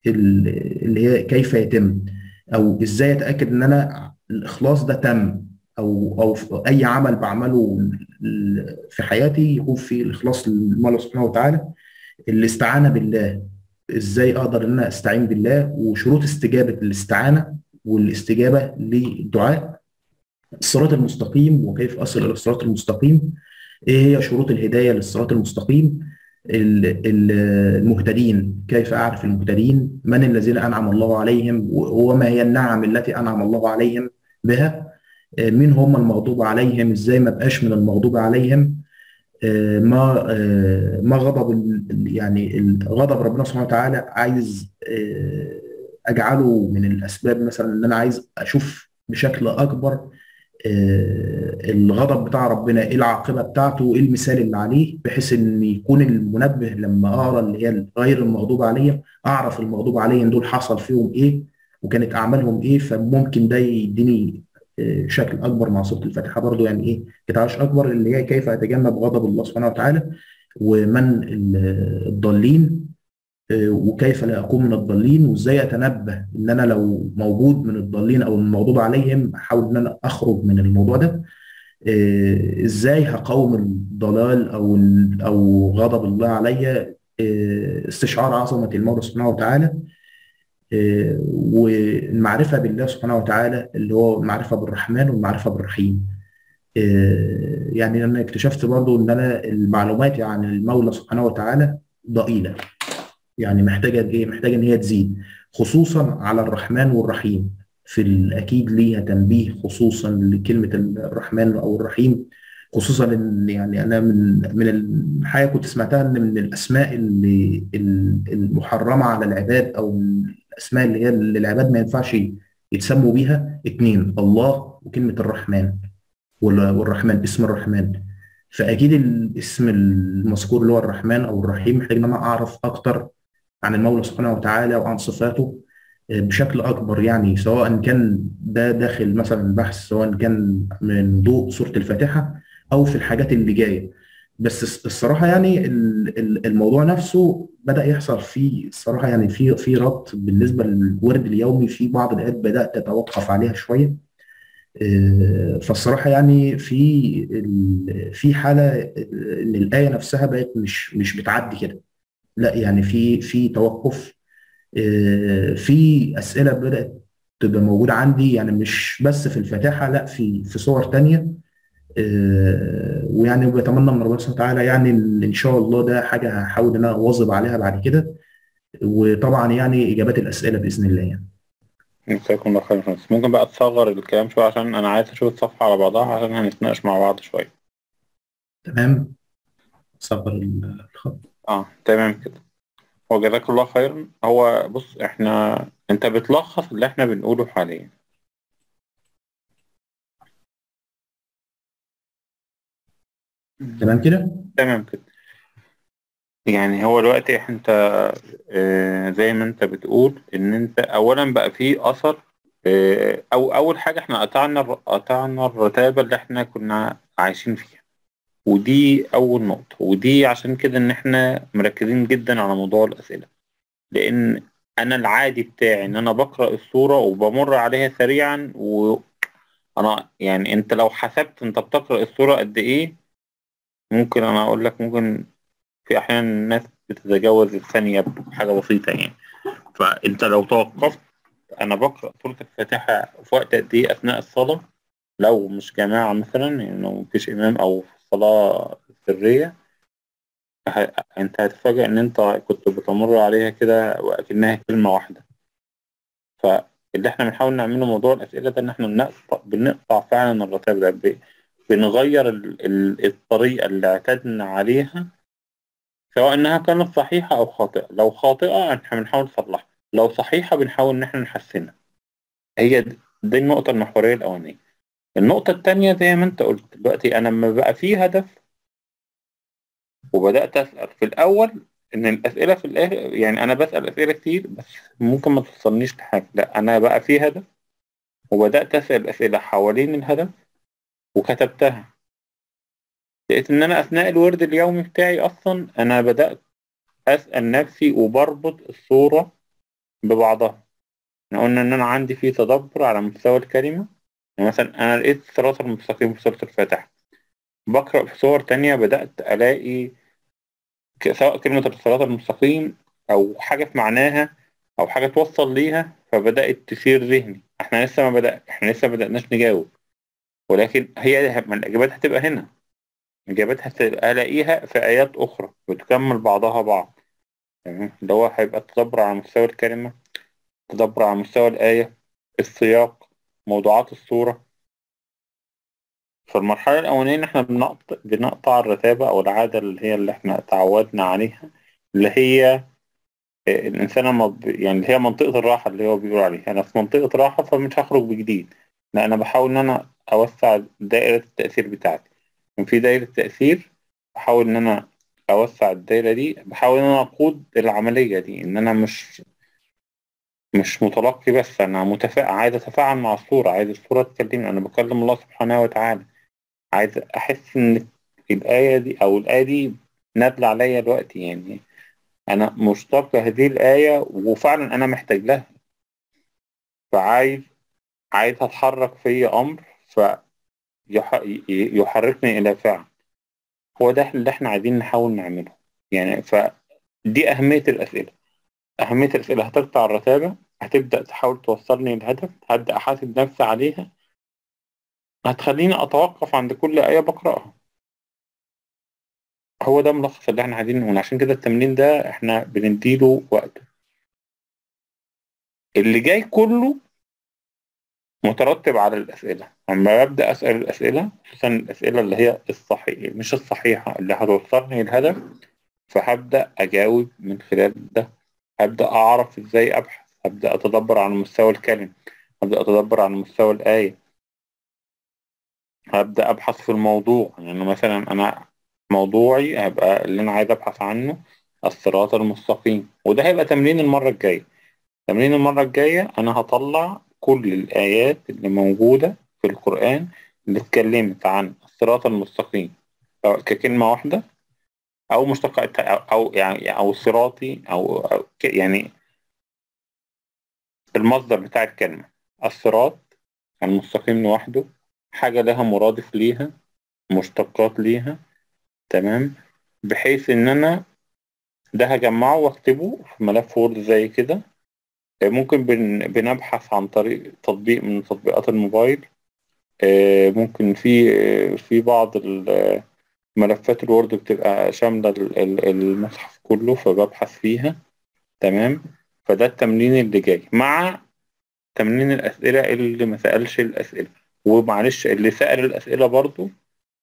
ال- اللي هي كيف يتم او ازاي اتاكد ان انا الاخلاص ده تم او او في اي عمل بعمله ل- في حياتي يكون في الاخلاص لله سبحانه وتعالى الاستعانه بالله ازاي اقدر ان انا استعين بالله وشروط استجابه الاستعانه والاستجابه للدعاء الصراط المستقيم وكيف اصل الى الصراط المستقيم ايه هي شروط الهدايه للصراط المستقيم ال- ال- المهتدين كيف اعرف المهتدين من الذين انعم الله عليهم و- وما هي النعم التي انعم الله عليهم بها آه، مين هم المغضوب عليهم ازاي ما بقاش من المغضوب عليهم آه، ما آه، ما غضب ال- يعني ال- غضب ربنا سبحانه وتعالى عايز آه، اجعله من الاسباب مثلا ان انا عايز اشوف بشكل اكبر آه، الغضب بتاع ربنا ايه العاقبه بتاعته وايه المثال اللي عليه بحيث ان يكون المنبه لما اقرا اللي هي غير المغضوب عليهم اعرف المغضوب عليهم دول حصل فيهم ايه وكانت اعمالهم ايه فممكن ده يديني آه، شكل اكبر مع سوره الفاتحه برضو يعني ايه كتعاش اكبر اللي هي كيف اتجنب غضب الله سبحانه وتعالى ومن ال- الضالين آه، وكيف لا أكون من الضالين وإزاي أتنبه إن أنا لو موجود من الضالين أو المغضوب عليهم أحاول إن أنا أخرج من الموضوع ده آه، إزاي هقاوم الضلال أو ال- أو غضب الله عليا آه، استشعار عظمة المولى سبحانه وتعالى آه، والمعرفة بالله سبحانه وتعالى اللي هو المعرفة بالرحمن والمعرفة بالرحيم آه، يعني أنا اكتشفت برضو إن أنا المعلومات عن المولى سبحانه وتعالى ضئيلة يعني محتاجة إيه؟ محتاجة إن هي تزيد خصوصا على الرحمن والرحيم في الأكيد ليها تنبيه خصوصا لكلمة الرحمن أو الرحيم خصوصا إن يعني أنا من من الحاجة كنت سمعتها إن من الأسماء اللي المحرمة على العباد أو من الأسماء اللي هي اللي العباد ما ينفعش يتسموا بيها اتنين الله وكلمة الرحمن وال- والرحمن اسم الرحمن فأكيد الاسم المذكور اللي هو الرحمن أو الرحيم محتاج إن أنا أعرف أكتر عن المولى سبحانه وتعالى وعن صفاته بشكل أكبر يعني سواء كان ده داخل مثلا البحث سواء كان من ضوء سورة الفاتحة أو في الحاجات اللي جاية بس الص- الصراحة يعني ال- ال- الموضوع نفسه بدأ يحصل فيه الصراحة يعني في في ربط بالنسبة للورد اليومي في بعض الآيات بدأت أتوقف عليها شوية آه، فالصراحة يعني في ال- في حالة آه، إن الآية نفسها بقت مش مش بتعدي كده لا يعني في في توقف آه، في أسئلة بدأت تبقى موجودة عندي يعني مش بس في الفاتحة لا في في صور تانية آه، ويعني بتمنى من ربنا سبحانه وتعالى يعني إن إن شاء الله ده حاجة هحاول إن أنا أواظب عليها بعد كده وطبعا يعني إجابات الأسئلة بإذن الله يعني جزاكم الله خير بس ممكن بقى تصغر الكلام شوية عشان أنا عايز أشوف الصفحة على بعضها عشان هنتناقش مع بعض شوية تمام صبر الخط اه تمام كده هو جزاك الله خيرا هو بص احنا انت بتلخص اللي احنا بنقوله حاليا تمام كده تمام كده يعني هو دلوقتي انت آه، زي ما انت بتقول ان انت اولا بقى في اثر آه، او اول حاجه احنا قطعنا الر- قطعنا الرتابه اللي احنا كنا عايشين فيها ودي اول نقطه ودي عشان كده ان احنا مركزين جدا على موضوع الاسئله لان انا العادي بتاعي ان انا بقرا الصوره وبمر عليها سريعا وانا يعني انت لو حسبت انت بتقرا الصوره قد ايه ممكن انا اقول لك ممكن في احيانا الناس بتتجاوز الثانيه بحاجه بسيطه يعني فانت لو توقفت انا بقرا سوره الفاتحه في وقت قد ايه اثناء الصلاه لو مش جماعه مثلا يعني لو مفيش امام او في صلاه سريه ه- انت هتتفاجئ ان انت كنت بتمر عليها كده وكأنها كلمه واحده فاللي احنا بنحاول نعمله موضوع الاسئله ده ان احنا بنقطع بنقطع فعلا الرتاب ده ب- بنغير ال- ال- الطريقه اللي اعتدنا عليها سواء انها كانت صحيحه او خاطئه لو خاطئه احنا بنحاول نصلحها لو صحيحه بنحاول ان احنا نحسنها هي دي دي النقطه المحوريه الاولانيه النقطه الثانيه زي ما انت قلت دلوقتي انا لما بقى في هدف وبدات اسال في الاول ان الاسئله في الاخر يعني انا بسال اسئله كتير بس ممكن ما توصلنيش لحاجه لا انا بقى في هدف وبدات اسال اسئله حوالين الهدف وكتبتها لقيت ان انا اثناء الورد اليومي بتاعي اصلا انا بدات اسال نفسي وبربط الصوره ببعضها احنا قلنا ان انا عندي في تدبر على مستوى الكلمه يعني مثلا انا لقيت الصراط المستقيم في سوره الفاتحه بقرا في صور تانية بدات الاقي ك- سواء كلمه الصراط المستقيم او حاجه في معناها او حاجه توصل ليها فبدات تثير ذهني احنا لسه ما بدا احنا لسه ما بداناش نجاوب ولكن هي ما الاجابات هتبقى هنا الاجابات هتبقى الاقيها في ايات اخرى بتكمل بعضها بعض تمام اللي هو هيبقى التدبر على مستوى الكلمه تدبر على مستوى الآية السياق موضوعات الصورة فالمرحلة الأولانية إن إحنا بنقطع, بنقطع الرتابة أو العادة اللي هي اللي إحنا تعودنا عليها اللي هي آه، الإنسان لما ب- يعني اللي هي منطقة الراحة اللي هو بيقول عليها أنا في منطقة راحة فمش هخرج بجديد لا أنا بحاول إن أنا أوسع دائرة التأثير بتاعتي من في دائرة تأثير بحاول إن أنا أوسع الدائرة دي بحاول إن أنا أقود العملية دي إن أنا مش مش متلقي بس انا متفاعل عايز اتفاعل مع الصورة عايز الصورة تكلمني انا بكلم الله سبحانه وتعالى عايز احس ان الآية دي او الآية دي نازلة عليا دلوقتي يعني أنا مشتاق لهذه الآية وفعلا أنا محتاج لها فعايز عايز أتحرك في أمر فيحركني إلى فعل هو ده اللي احنا عايزين نحاول نعمله يعني فدي أهمية الأسئلة أهمية الأسئلة هتقطع الرتابة هتبدأ تحاول توصلني للهدف هبدأ أحاسب نفسي عليها هتخليني أتوقف عند كل آية بقرأها هو ده ملخص اللي احنا عايزين نقول عشان كده التمرين ده احنا بنديله وقت اللي جاي كله مترتب على الأسئلة لما ببدأ أسأل الأسئلة خصوصا الأسئلة اللي هي الصحيحة مش الصحيحة اللي هتوصلني للهدف فهبدأ أجاوب من خلال ده هبدأ أعرف إزاي أبحث هبدأ أتدبر على مستوى الكلم هبدأ أتدبر على مستوى الآية هبدأ أبحث في الموضوع يعني مثلا أنا موضوعي هيبقى اللي أنا عايز أبحث عنه الصراط المستقيم وده هيبقى تمرين المرة الجاية تمرين المرة الجاية أنا هطلع كل الآيات اللي موجودة في القرآن اللي اتكلمت عن الصراط المستقيم سواء ككلمة واحدة أو مشتقات أو يعني أو صراطي أو, أو يعني المصدر بتاع الكلمة الصراط المستقيم لوحده حاجة لها مرادف ليها مشتقات ليها تمام بحيث إن أنا ده هجمعه واكتبه في ملف وورد زي كده ممكن بن بنبحث عن طريق تطبيق من تطبيقات الموبايل ممكن في في بعض ملفات الوورد بتبقى شاملة المصحف كله فببحث فيها تمام فده التمرين اللي جاي مع تمرين الأسئلة اللي ما سألش الأسئلة ومعلش اللي سأل الأسئلة برضو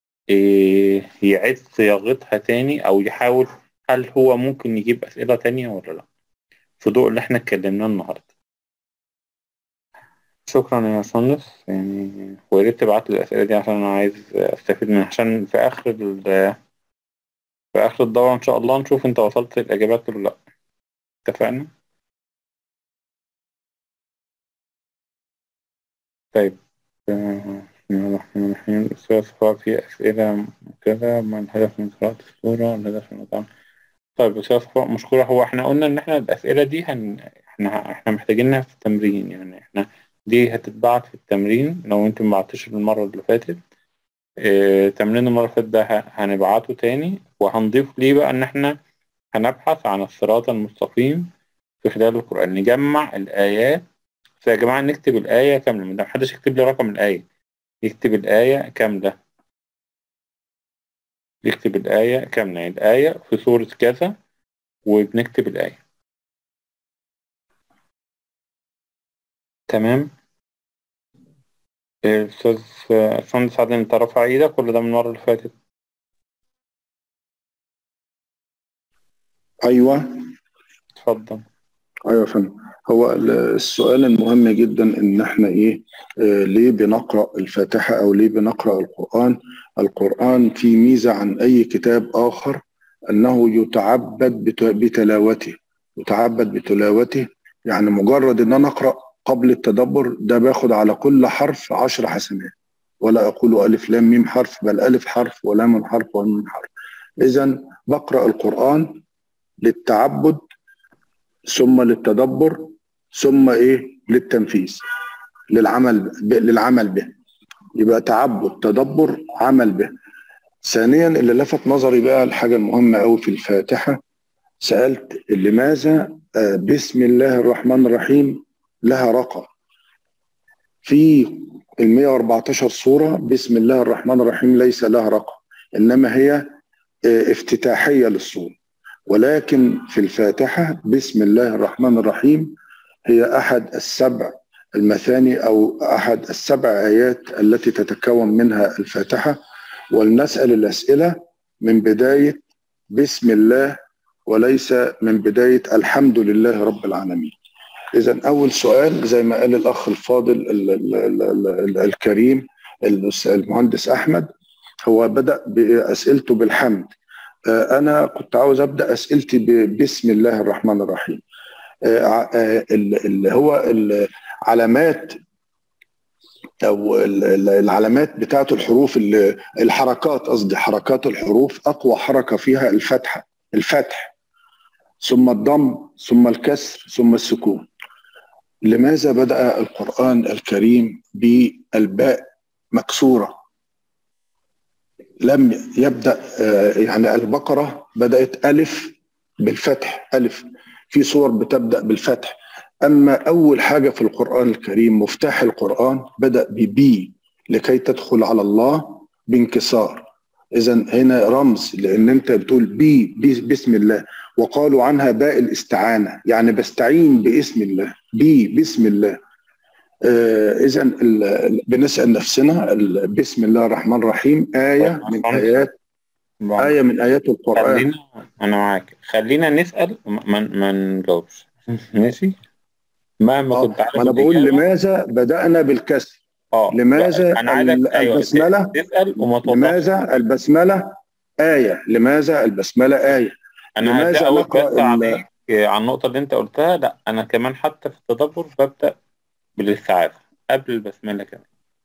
يعيد صياغتها تاني أو يحاول هل هو ممكن يجيب أسئلة تانية ولا لأ في ضوء اللي احنا اتكلمناه النهاردة شكرا يا باشمهندس يعني ويا ريت تبعت لي الأسئلة دي عشان أنا عايز أستفيد منها عشان في آخر ال في آخر الدورة إن شاء الله نشوف أنت وصلت الإجابات ولا لأ اتفقنا؟ طيب بسم الله الرحمن الرحيم الأستاذ صفاء في أسئلة كذا ما الهدف من قراءة السورة الهدف من الطعام طيب أستاذ صفاء مشكورة هو احنا قلنا إن احنا الأسئلة دي هن... احنا احنا محتاجينها في التمرين يعني احنا دي هتتبعت في التمرين لو انت مبعتش المرة اللي فاتت اه... تمرين المرة اللي فاتت ده هنبعته تاني وهنضيف ليه بقى إن احنا هنبحث عن الصراط المستقيم في خلال القرآن نجمع الآيات فيا جماعة نكتب الآية كاملة ما محدش يكتب لي رقم الآية يكتب الآية كاملة يكتب الآية كاملة يعني الآية في سورة كذا وبنكتب الآية تمام أستاذ باشمهندس عادل أنت رافع إيدك ولا ده من المرة اللي فاتت؟ أيوه اتفضل أيوه يا فندم هو السؤال المهم جدا ان احنا ايه آه ليه بنقرا الفاتحه او ليه بنقرا القران القران فيه ميزه عن اي كتاب اخر انه يتعبد بتلاوته يتعبد بتلاوته يعني مجرد ان انا اقرا قبل التدبر ده باخد على كل حرف عشر حسنات ولا اقول الف لام ميم حرف بل الف حرف ولام حرف وميم حرف اذا بقرا القران للتعبد ثم للتدبر ثم ايه للتنفيذ للعمل ب... للعمل به يبقى تعبد تدبر عمل به ثانيا اللي لفت نظري بقى الحاجه المهمه قوي في الفاتحه سالت لماذا بسم الله الرحمن الرحيم لها رقم في ال 114 سوره بسم الله الرحمن الرحيم ليس لها رقم انما هي افتتاحيه للسوره ولكن في الفاتحه بسم الله الرحمن الرحيم هي احد السبع المثاني او احد السبع ايات التي تتكون منها الفاتحه ولنسال الاسئله من بدايه بسم الله وليس من بدايه الحمد لله رب العالمين. اذا اول سؤال زي ما قال الاخ الفاضل ال ال ال ال الكريم المهندس احمد هو بدا باسئلته بالحمد. انا كنت عاوز ابدا اسئلتي بسم الله الرحمن الرحيم. اللي هو العلامات او العلامات بتاعه الحروف الحركات قصدي حركات الحروف اقوى حركه فيها الفتحه الفتح ثم الضم ثم الكسر ثم السكون لماذا بدأ القرآن الكريم بالباء مكسورة لم يبدأ آه، يعني البقرة بدأت ألف بالفتح ألف في صور بتبدأ بالفتح أما أول حاجة في القرآن الكريم مفتاح القرآن بدأ ببي لكي تدخل على الله بانكسار إذا هنا رمز لأن أنت بتقول بي, بي بسم الله وقالوا عنها باء الاستعانة يعني بستعين باسم الله بي بسم الله آه إذا بنسأل نفسنا ال- بسم الله الرحمن الرحيم آية من آيات آية من آيات القرآن خلينا انا معاك خلينا نسال ما ما نجاوبش ماشي مهما آه، كنت عارف ما أنا بقول الإجابة، لماذا بدأنا بالكسر اه لماذا لا، انا عايزك ال- أيوة، البسملة تسال وما توضحش لماذا البسملة آية لماذا البسملة آية انا لماذا هزود نقرأ بس ال- عليك على النقطه اللي انت قلتها لا انا كمان حتى في التدبر ببدا بالاستعاذه قبل البسمله كمان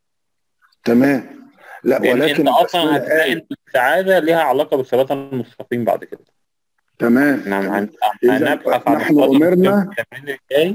تمام لا لان ولكن انت اصلا البسملة هتلاقي آية ان الاستعاذه ليها علاقه بالصراط المستقيم بعد كده تمام نعم هن- إذا هنبحث عن نحن الصراط المستقيم أمرنا في التمرين الجاي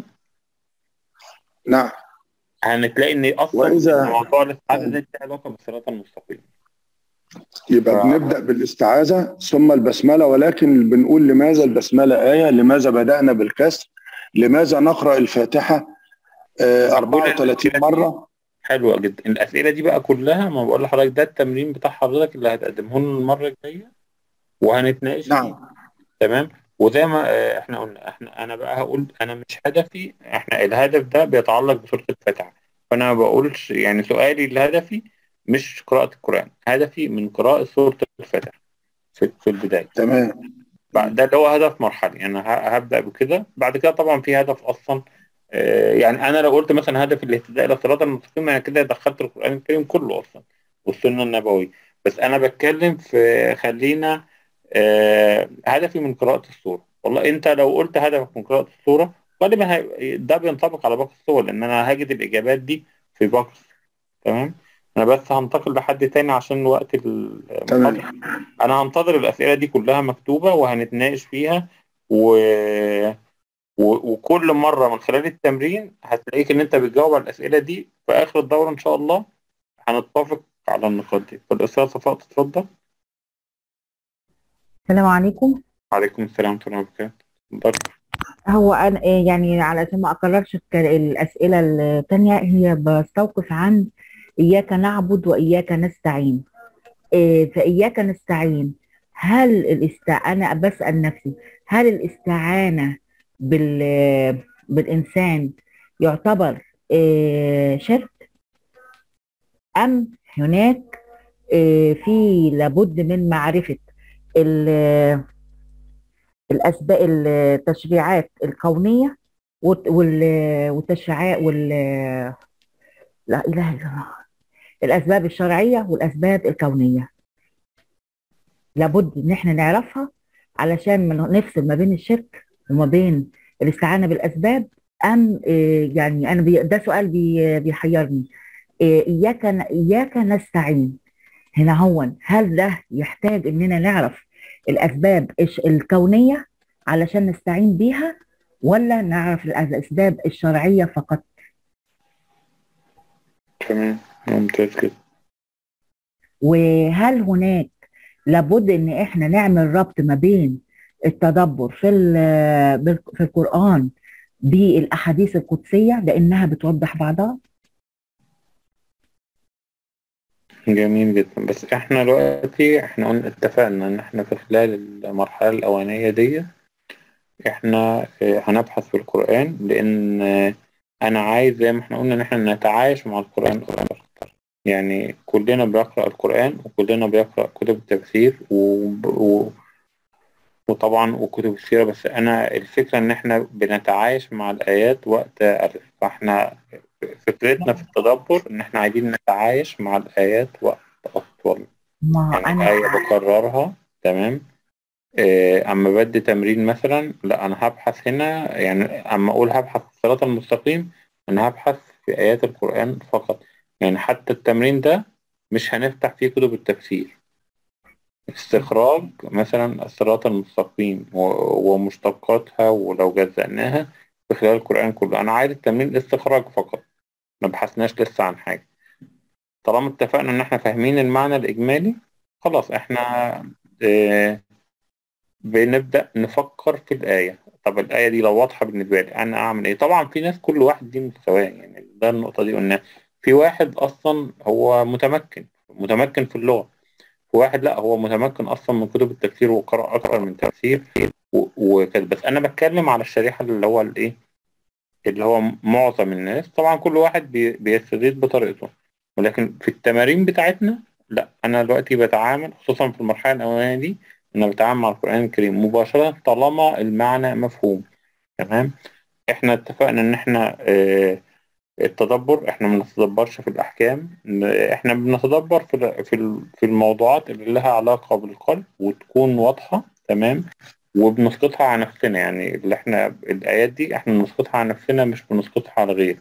نعم هنتلاقي ان اصلا وإذا- موضوع الاستعاذه ده ليه علاقه بالصراط المستقيم يبقى ف- بنبدأ بالاستعاذة ثم البسملة ولكن بنقول لماذا البسملة آية لماذا بدأنا بالكسر لماذا نقرأ الفاتحة آه، 34 مرة حلوة جدا الأسئلة دي بقى كلها ما بقول لحضرتك ده التمرين بتاع حضرتك اللي هتقدمه لنا المرة الجاية وهنتناقش فيه نعم تمام وزي ما آه، احنا قلنا احنا انا بقى هقول انا مش هدفي احنا الهدف ده بيتعلق بسورة الفاتحة فانا ما بقولش يعني سؤالي الهدفي مش قراءة القرآن هدفي من قراءة سورة الفاتحة في, في البداية تمام بعد ده اللي هو هدف مرحلي انا ه- هبدأ بكده بعد كده طبعا في هدف اصلا آه، يعني انا لو قلت مثلا هدف الاهتداء الى الصراط المستقيم انا كده دخلت القرآن الكريم كله اصلا والسنة النبوية بس انا بتكلم في خلينا آه، هدفي من قراءة السورة والله انت لو قلت هدفك من قراءة السورة غالبا هي- ده بينطبق على باقي السور لان انا هجد الاجابات دي في باقي انا بس هنتقل لحد تاني عشان وقت المحاضرة تمام انا هنتظر الاسئله دي كلها مكتوبه وهنتناقش فيها و... و... وكل مره من خلال التمرين هتلاقيك ان انت بتجاوب على الاسئله دي في اخر الدوره ان شاء الله هنتفق على النقاط دي فالاستاذ صفاء تتفضل السلام عليكم عليكم السلام ورحمه الله وبركاته اتفضل. هو انا إيه يعني علشان ما اكررش الك- الاسئله الثانيه هي بستوقف عن اياك نعبد واياك نستعين إيه فاياك نستعين هل الاستعانه بسال نفسي هل الاستعانه بال بالانسان يعتبر إيه شرك ام هناك إيه في لابد من معرفه ال- الاسباب التشريعات الكونيه والت- وال- والتشريعات وال لا اله الا الله الاسباب الشرعيه والاسباب الكونيه لابد ان احنا نعرفها علشان ما نفصل ما بين الشرك وما بين الاستعانه بالاسباب ام إيه يعني انا بي ده سؤال بي بيحيرني إيه اياك ن- اياك نستعين هنا هو هل ده يحتاج اننا نعرف الاسباب الش- الكونيه علشان نستعين بيها ولا نعرف الاسباب الشرعيه فقط تمام ممتاز كده وهل هناك لابد ان احنا نعمل ربط ما بين التدبر في ال- بال- في القران بالاحاديث القدسيه لانها بتوضح بعضها جميل جدا بس احنا دلوقتي احنا قلنا اتفقنا ان احنا في خلال المرحله الاولانيه دي احنا اه، هنبحث في القران لان اه، انا عايز زي ما احنا قلنا ان احنا نتعايش مع القران اكتر يعني كلنا بنقرا القران وكلنا بيقرا كتب التفسير و... و... وطبعا وكتب السيره بس انا الفكره ان احنا بنتعايش مع الايات وقت الف فاحنا فكرتنا في التدبر ان احنا عايزين نتعايش مع الايات وقت اطول ما يعني انا آية بكررها تمام إيه، أما بدي تمرين مثلا لا أنا هبحث هنا يعني أما أقول هبحث في الصراط المستقيم أنا هبحث في آيات القرآن فقط يعني حتى التمرين ده مش هنفتح فيه كتب التفسير استخراج مثلا الصراط المستقيم و- ومشتقاتها ولو جزأناها في خلال القرآن كله أنا عايز التمرين الاستخراج فقط ما بحثناش لسه عن حاجة طالما اتفقنا إن احنا فاهمين المعنى الإجمالي خلاص احنا اه بنبدأ نفكر في الآية طب الآية دي لو واضحة بالنسبة لي أنا أعمل إيه طبعا في ناس كل واحد دي مستواه يعني ده النقطة دي قلنا في واحد أصلا هو متمكن متمكن في اللغة في واحد لا هو متمكن أصلا من كتب التفسير وقرأ أكثر من تفسير و- وكده بس أنا بتكلم على الشريحة اللي هو الإيه اللي هو معظم الناس طبعا كل واحد بي- بيستزيد بطريقته ولكن في التمارين بتاعتنا لا أنا دلوقتي بتعامل خصوصا في المرحلة الأولانية دي أنا بتعامل مع القرآن الكريم مباشرة طالما المعنى مفهوم تمام احنا اتفقنا ان احنا اه التدبر احنا ما بنتدبرش في الاحكام احنا بنتدبر في ال- في ال- في الموضوعات اللي لها علاقه بالقلب وتكون واضحه تمام وبنسقطها على نفسنا يعني اللي احنا الايات دي احنا بنسقطها على نفسنا مش بنسقطها على غير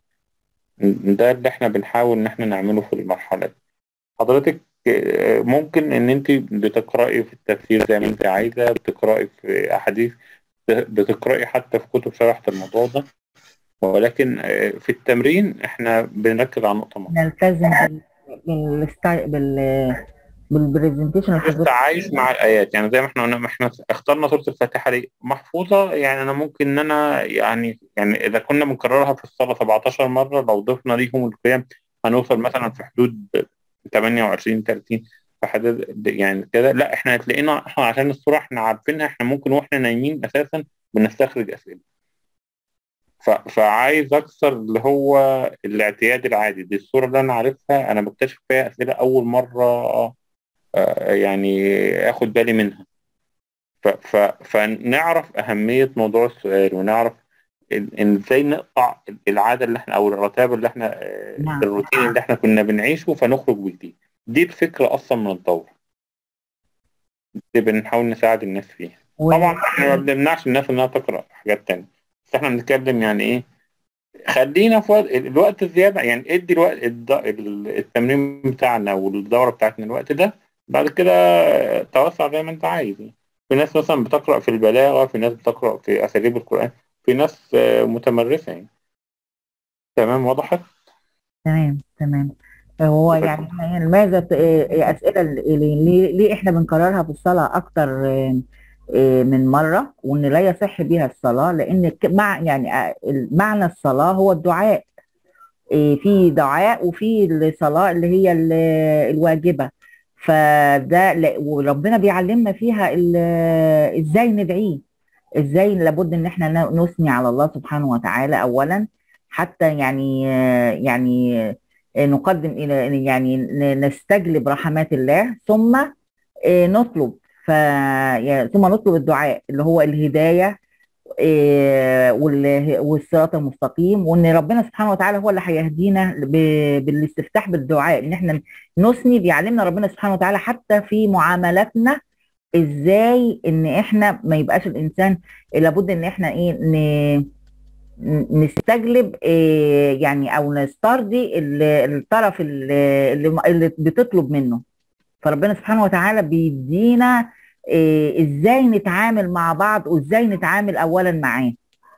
ده اللي احنا بنحاول ان احنا نعمله في المرحله دي حضرتك اه، ممكن ان انت بتقراي في التفسير زي ما انت عايزه بتقراي في احاديث بتقراي حتى في كتب شرحت الموضوع ده ولكن اه، في التمرين احنا بنركز على نقطه معينه نلتزم بال بالستاي بال بالبرزنتيشن اللي لسه حضرتك عايش مع الآيات يعني زي ما احنا قلنا ما احنا اخترنا سورة الفاتحة ليه محفوظة يعني أنا ممكن إن أنا يعني يعني إذا كنا بنكررها في الصلاة 17 مرة لو ضفنا ليهم القيام هنوصل مثلا في حدود 28 30 في حدود يعني كده لا احنا هتلاقينا احنا عشان الصورة احنا عارفينها احنا ممكن واحنا نايمين أساسا بنستخرج أسئلة ف- فعايز أكسر اللي هو الاعتياد العادي دي الصورة اللي أنا عارفها أنا بكتشف فيها أسئلة أول مرة آه، يعني اخد بالي منها ف ف فنعرف اهميه موضوع السؤال ونعرف ال- ان ازاي نقطع العاده اللي احنا او الرتابه اللي احنا آه، نعم. الروتين اللي احنا كنا بنعيشه فنخرج بجديد دي الفكره اصلا من الدوره دي بنحاول نساعد الناس فيها و- طبعا احنا ما بنمنعش الناس انها تقرا حاجات تانية بس احنا بنتكلم يعني ايه خلينا في وقت الوقت الزياده يعني ادي الوقت الد- ال- التمرين بتاعنا والدوره بتاعتنا الوقت ده بعد كده توسع زي ما انت عايز يعني. في ناس مثلا بتقرا في البلاغه في ناس بتقرا في اساليب القران في ناس آه، متمرسه يعني تمام وضحت تمام تمام هو يعني إحنا لماذا ت- إيه أسئلة ال- ليه, ليه إحنا بنكررها في الصلاة أكتر إيه، إيه، من مرة وإن لا يصح بها الصلاة لأن ك- مع يعني آه، معنى الصلاة هو الدعاء إيه، في دعاء وفي الصلاة اللي هي ال- الواجبة فده لا- وربنا بيعلمنا فيها ال- ازاي ندعيه ازاي لابد ان احنا ن- نثني على الله سبحانه وتعالى اولا حتى يعني يعني نقدم الى يعني ن- نستجلب رحمات الله ثم آه، نطلب ف يعني ثم نطلب الدعاء اللي هو الهدايه آه، وال- والصراط المستقيم وان ربنا سبحانه وتعالى هو اللي هيهدينا ب- بالاستفتاح بالدعاء ان احنا نثني بيعلمنا ربنا سبحانه وتعالى حتى في معاملاتنا ازاي ان احنا ما يبقاش الانسان لابد ان احنا ايه ن- نستجلب إيه يعني او نسترضي ال- الطرف اللي, اللي بتطلب منه فربنا سبحانه وتعالى بيدينا إيه ازاي نتعامل مع بعض وازاي نتعامل اولا معاه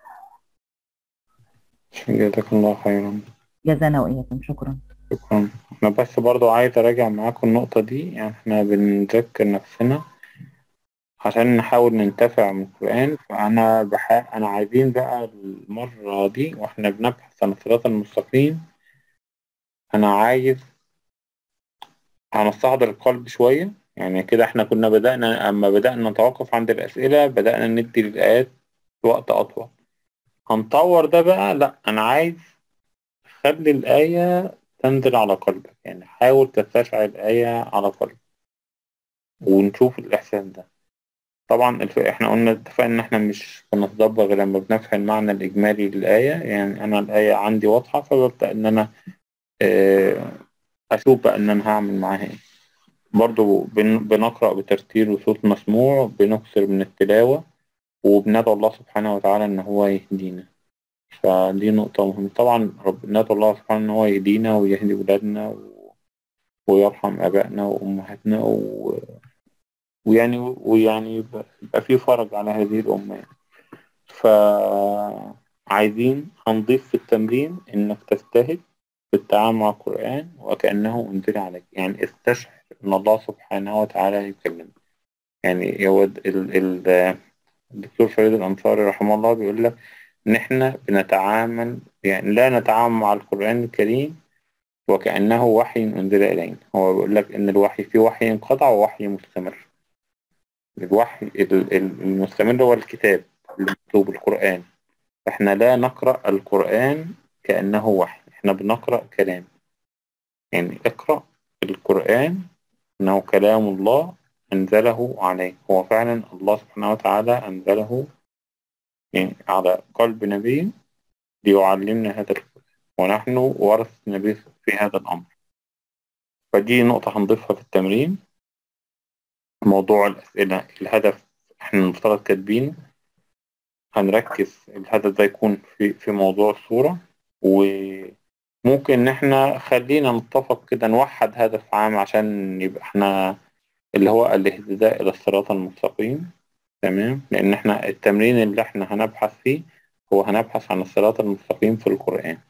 جزاك الله خيرا جزانا واياكم شكرا شكرا انا بس برضو عايز اراجع معاكم النقطة دي يعني احنا بنذكر نفسنا عشان نحاول ننتفع من القرآن فأنا بح... أنا عايزين بقى المرة دي وإحنا بنبحث عن الصراط المستقيم أنا عايز هنستحضر القلب شوية يعني كده إحنا كنا بدأنا أما بدأنا نتوقف عند الأسئلة بدأنا ندي للآيات وقت أطول هنطور ده بقى لأ أنا عايز خلي الآية تنزل على قلبك يعني حاول تستشعر الآية على قلبك ونشوف الإحساس ده طبعا الف... احنا قلنا اتفقنا ان احنا مش بنتدبر غير لما بنفهم المعنى الاجمالي للآية يعني انا الآية عندي واضحة فببدأ ان انا آه، اشوف بقى ان انا هعمل معاها ايه برضو بن... بنقرأ بترتيل وصوت مسموع بنكسر من التلاوة وبندعو الله سبحانه وتعالى ان هو يهدينا فدي نقطة مهمة طبعا رب ندعو الله سبحانه ان هو يهدينا ويهدي ولادنا و... ويرحم آبائنا وأمهاتنا و... ويعني ويعني يبقى يبقى في فرج على هذه الأمة يعني. فعايزين هنضيف في التمرين إنك تجتهد في التعامل مع القرآن وكأنه أنزل عليك يعني استشعر إن الله سبحانه وتعالى يكلمك يعني يود ال ال الدكتور فريد الأنصاري رحمه الله بيقول لك إن إحنا بنتعامل يعني لا نتعامل مع القرآن الكريم وكأنه وحي أنزل إلينا هو بيقول لك إن الوحي في وحي انقطع ووحي مستمر الوحي ال- ال- المستمر هو الكتاب المكتوب القرآن إحنا لا نقرأ القرآن كأنه وحي إحنا بنقرأ كلام يعني اقرأ القرآن إنه كلام الله أنزله عليه هو فعلا الله سبحانه وتعالى أنزله يعني على قلب نبي ليعلمنا هذا القرآن ونحن ورثة النبي في هذا الأمر فدي نقطة هنضيفها في التمرين موضوع الأسئلة الهدف احنا المفترض كاتبين هنركز الهدف ده يكون في في موضوع الصورة وممكن إن احنا خلينا نتفق كده نوحد هدف عام عشان يبقى احنا اللي هو الاهتداء إلى الصراط المستقيم تمام لأن احنا التمرين اللي احنا هنبحث فيه هو هنبحث عن الصراط المستقيم في القرآن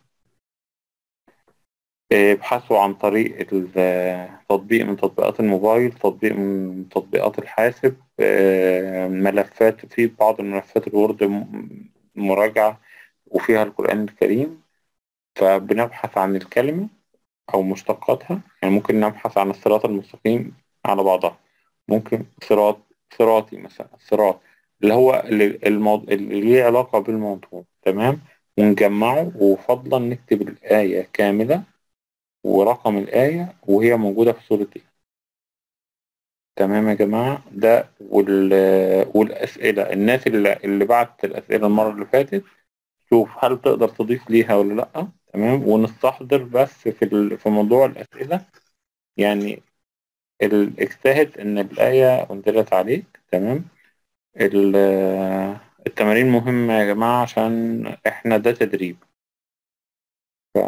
ابحثوا عن طريق ال- تطبيق من تطبيقات الموبايل تطبيق من تطبيقات الحاسب آه، ملفات في بعض الملفات الوورد م- مراجعة وفيها القرآن الكريم فبنبحث عن الكلمة أو مشتقاتها يعني ممكن نبحث عن الصراط المستقيم على بعضها ممكن صراط صراطي مثلا صراط اللي هو اللي, الموضوع اللي ليه علاقة بالموضوع تمام ونجمعه وفضلا نكتب الآية كاملة ورقم الآية وهي موجودة في سورة إيه تمام يا جماعة ده وال... والأسئلة الناس اللي, اللي بعت الأسئلة المرة اللي فاتت شوف هل تقدر تضيف ليها ولا لأ تمام ونستحضر بس في ال... في موضوع الأسئلة يعني ال... اجتهد إن الآية أنزلت عليك تمام ال... التمارين مهمة يا جماعة عشان إحنا ده تدريب ف...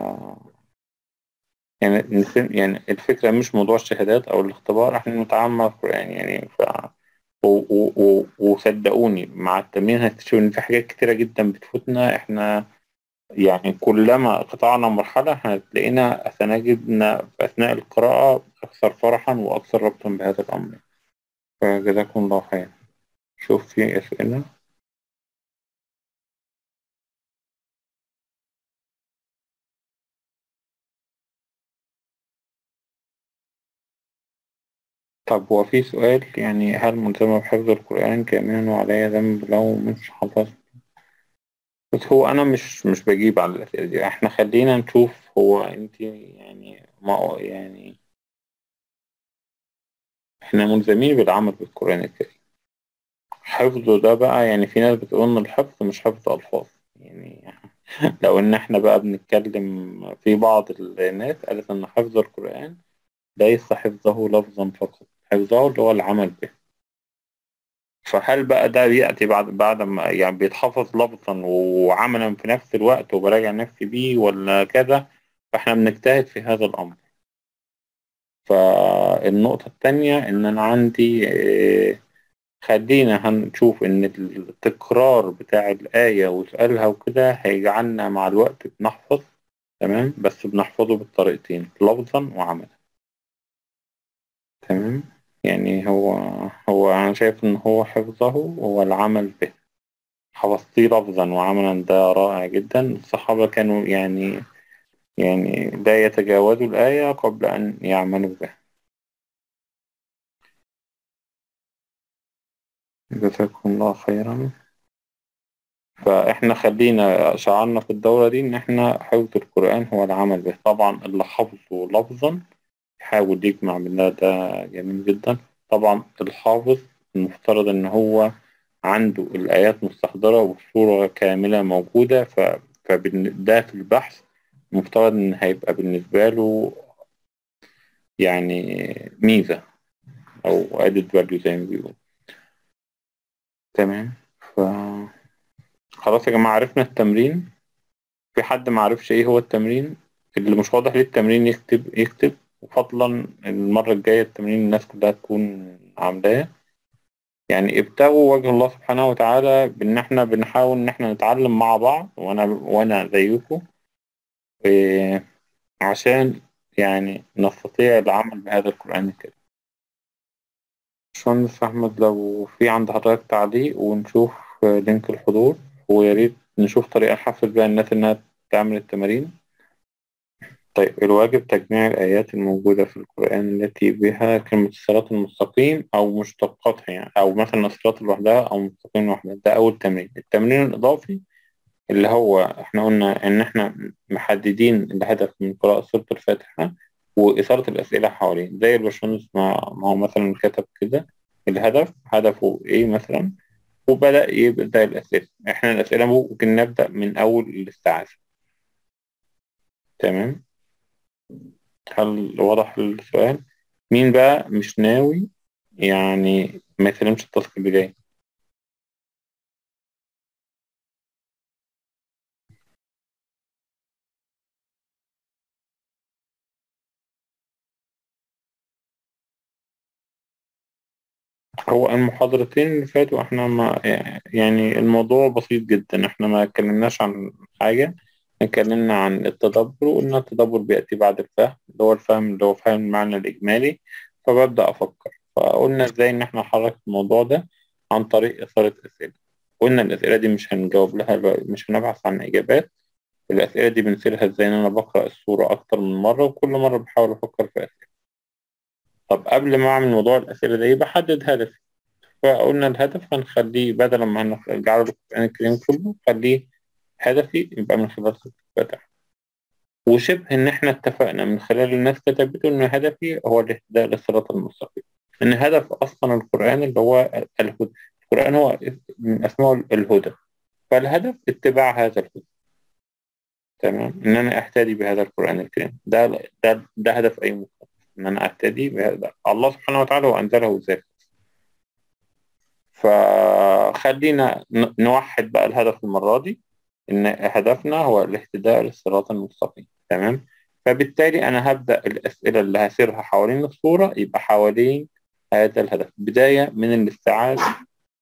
يعني نسم- يعني الفكرة مش موضوع الشهادات أو الاختبار احنا نتعامل مع القرآن يعني ف و... و... و... وصدقوني مع التمرين هتكتشفوا إن في حاجات كتيرة جدا بتفوتنا احنا يعني كلما قطعنا مرحلة هتلاقينا سنجدنا في أثناء القراءة أكثر فرحا وأكثر ربطا بهذا الأمر فجزاكم الله خير شوف في أسئلة طب هو في سؤال يعني هل ملزمة بحفظ القرآن كاملا وعليا ذنب لو مش حفظت بس هو أنا مش مش بجيب على الأسئلة دي احنا خلينا نشوف هو أنت يعني ما يعني احنا ملزمين بالعمل بالقرآن الكريم حفظه ده بقى يعني في ناس بتقول إن الحفظ مش حفظ ألفاظ يعني لو إن احنا بقى بنتكلم في بعض الناس قالت إن حفظ القرآن ليس حفظه لفظا فقط حفظه اللي هو العمل به فهل بقى ده بيأتي بعد بعد ما يعني بيتحفظ لفظا وعملا في نفس الوقت وبراجع نفسي بيه ولا كذا فاحنا بنجتهد في هذا الأمر فالنقطة التانية إن أنا عندي آه، خلينا هنشوف إن التكرار بتاع الآية وسؤالها وكده هيجعلنا مع الوقت بنحفظ تمام بس بنحفظه بالطريقتين لفظا وعملا تمام يعني هو هو أنا شايف إن هو حفظه هو العمل به حفظتيه لفظا وعملا ده رائع جدا الصحابة كانوا يعني يعني لا يتجاوزوا الآية قبل أن يعملوا بها جزاكم الله خيرا فإحنا خلينا شعارنا في الدورة دي إن إحنا حفظ القرآن هو العمل به طبعا اللي حفظه لفظا يحاول يجمع بالله ده جميل جدا طبعا الحافظ المفترض إن هو عنده الآيات مستحضرة والصورة كاملة موجودة ف... فده في البحث المفترض إن هيبقى بالنسبة له يعني ميزة أو added value زي ما بيقولوا تمام ف خلاص يا جماعة عرفنا التمرين في حد ما عرفش ايه هو التمرين اللي مش واضح ليه التمرين يكتب يكتب وفضلا المرة الجاية التمرين الناس كلها تكون عاملاه يعني ابتغوا وجه الله سبحانه وتعالى بإن إحنا بنحاول إن إحنا نتعلم مع بعض وأنا وأنا زيكم إيه، عشان يعني نستطيع العمل بهذا القرآن الكريم باشمهندس أحمد لو في عند حضرتك تعليق ونشوف لينك الحضور ويا ريت نشوف طريقة نحفز بيها الناس إنها تعمل التمارين طيب الواجب تجميع الآيات الموجودة في القرآن التي بها كلمة الصراط المستقيم أو مشتقاتها يعني أو مثلا الصراط لوحدها أو مستقيم لوحدها ده أول تمرين التمرين الإضافي اللي هو إحنا قلنا إن إحنا محددين الهدف من قراءة سورة الفاتحة وإثارة الأسئلة حواليه زي الباشمهندس ما ما هو مثلا كتب كده الهدف هدفه إيه مثلا وبدأ يبدأ الأسئلة إحنا الأسئلة ممكن نبدأ من أول الاستعاذة تمام هل واضح السؤال مين بقى مش ناوي يعني ما يسلمش التاسك اللي جاي هو المحاضرتين اللي فاتوا احنا ما يعني الموضوع بسيط جدا احنا ما اتكلمناش عن حاجة اتكلمنا عن التدبر وقلنا التدبر بيأتي بعد الفهم اللي هو الفهم اللي هو فهم المعنى الإجمالي فببدأ أفكر فقلنا ازاي إن احنا نحرك الموضوع ده عن طريق إثارة أسئلة قلنا الأسئلة دي مش هنجاوب لها مش هنبحث عن إجابات الأسئلة دي بنسيرها ازاي إن أنا بقرأ الصورة أكتر من مرة وكل مرة بحاول أفكر في أسئلة طب قبل ما أعمل موضوع الأسئلة ده بحدد هدفي فقلنا الهدف هنخليه بدل ما هنجعله القرآن الكريم كله خليه هدفي يبقى من خلال سورة الفاتحة وشبه إن إحنا اتفقنا من خلال الناس كتبته إن هدفي هو الاهتداء للصراط المستقيم إن هدف أصلا القرآن اللي هو الهدى القرآن هو من أسماء الهدى فالهدف اتباع هذا الهدى تمام إن أنا أهتدي بهذا القرآن الكريم ده ده ده هدف أي مسلم إن أنا أهتدي بهذا الله سبحانه وتعالى هو أنزله ذاك فخلينا نوحد بقى الهدف المرة دي إن هدفنا هو الاهتداء للصراط المستقيم تمام فبالتالي أنا هبدأ الأسئلة اللي هسيرها حوالين الصورة يبقى حوالين هذا الهدف بداية من الاستعاذة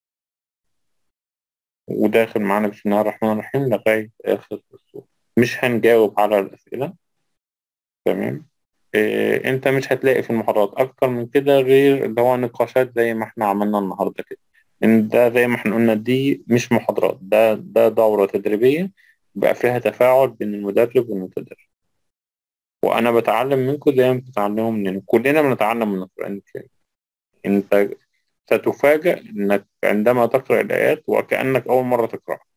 وداخل معانا بسم الله الرحمن الرحيم لغاية آخر الصورة مش هنجاوب على الأسئلة تمام إيه انت مش هتلاقي في المحاضرات اكتر من كده غير اللي هو نقاشات زي ما احنا عملنا النهارده كده ان ده زي ما احنا قلنا دي مش محاضرات ده ده دورة تدريبية بقى فيها تفاعل بين المدرب والمتدرب وانا بتعلم منكم زي ما بتتعلموا مننا كلنا بنتعلم من القرآن الكريم انت ستفاجأ انك عندما تقرأ الآيات وكأنك أول مرة تقرأها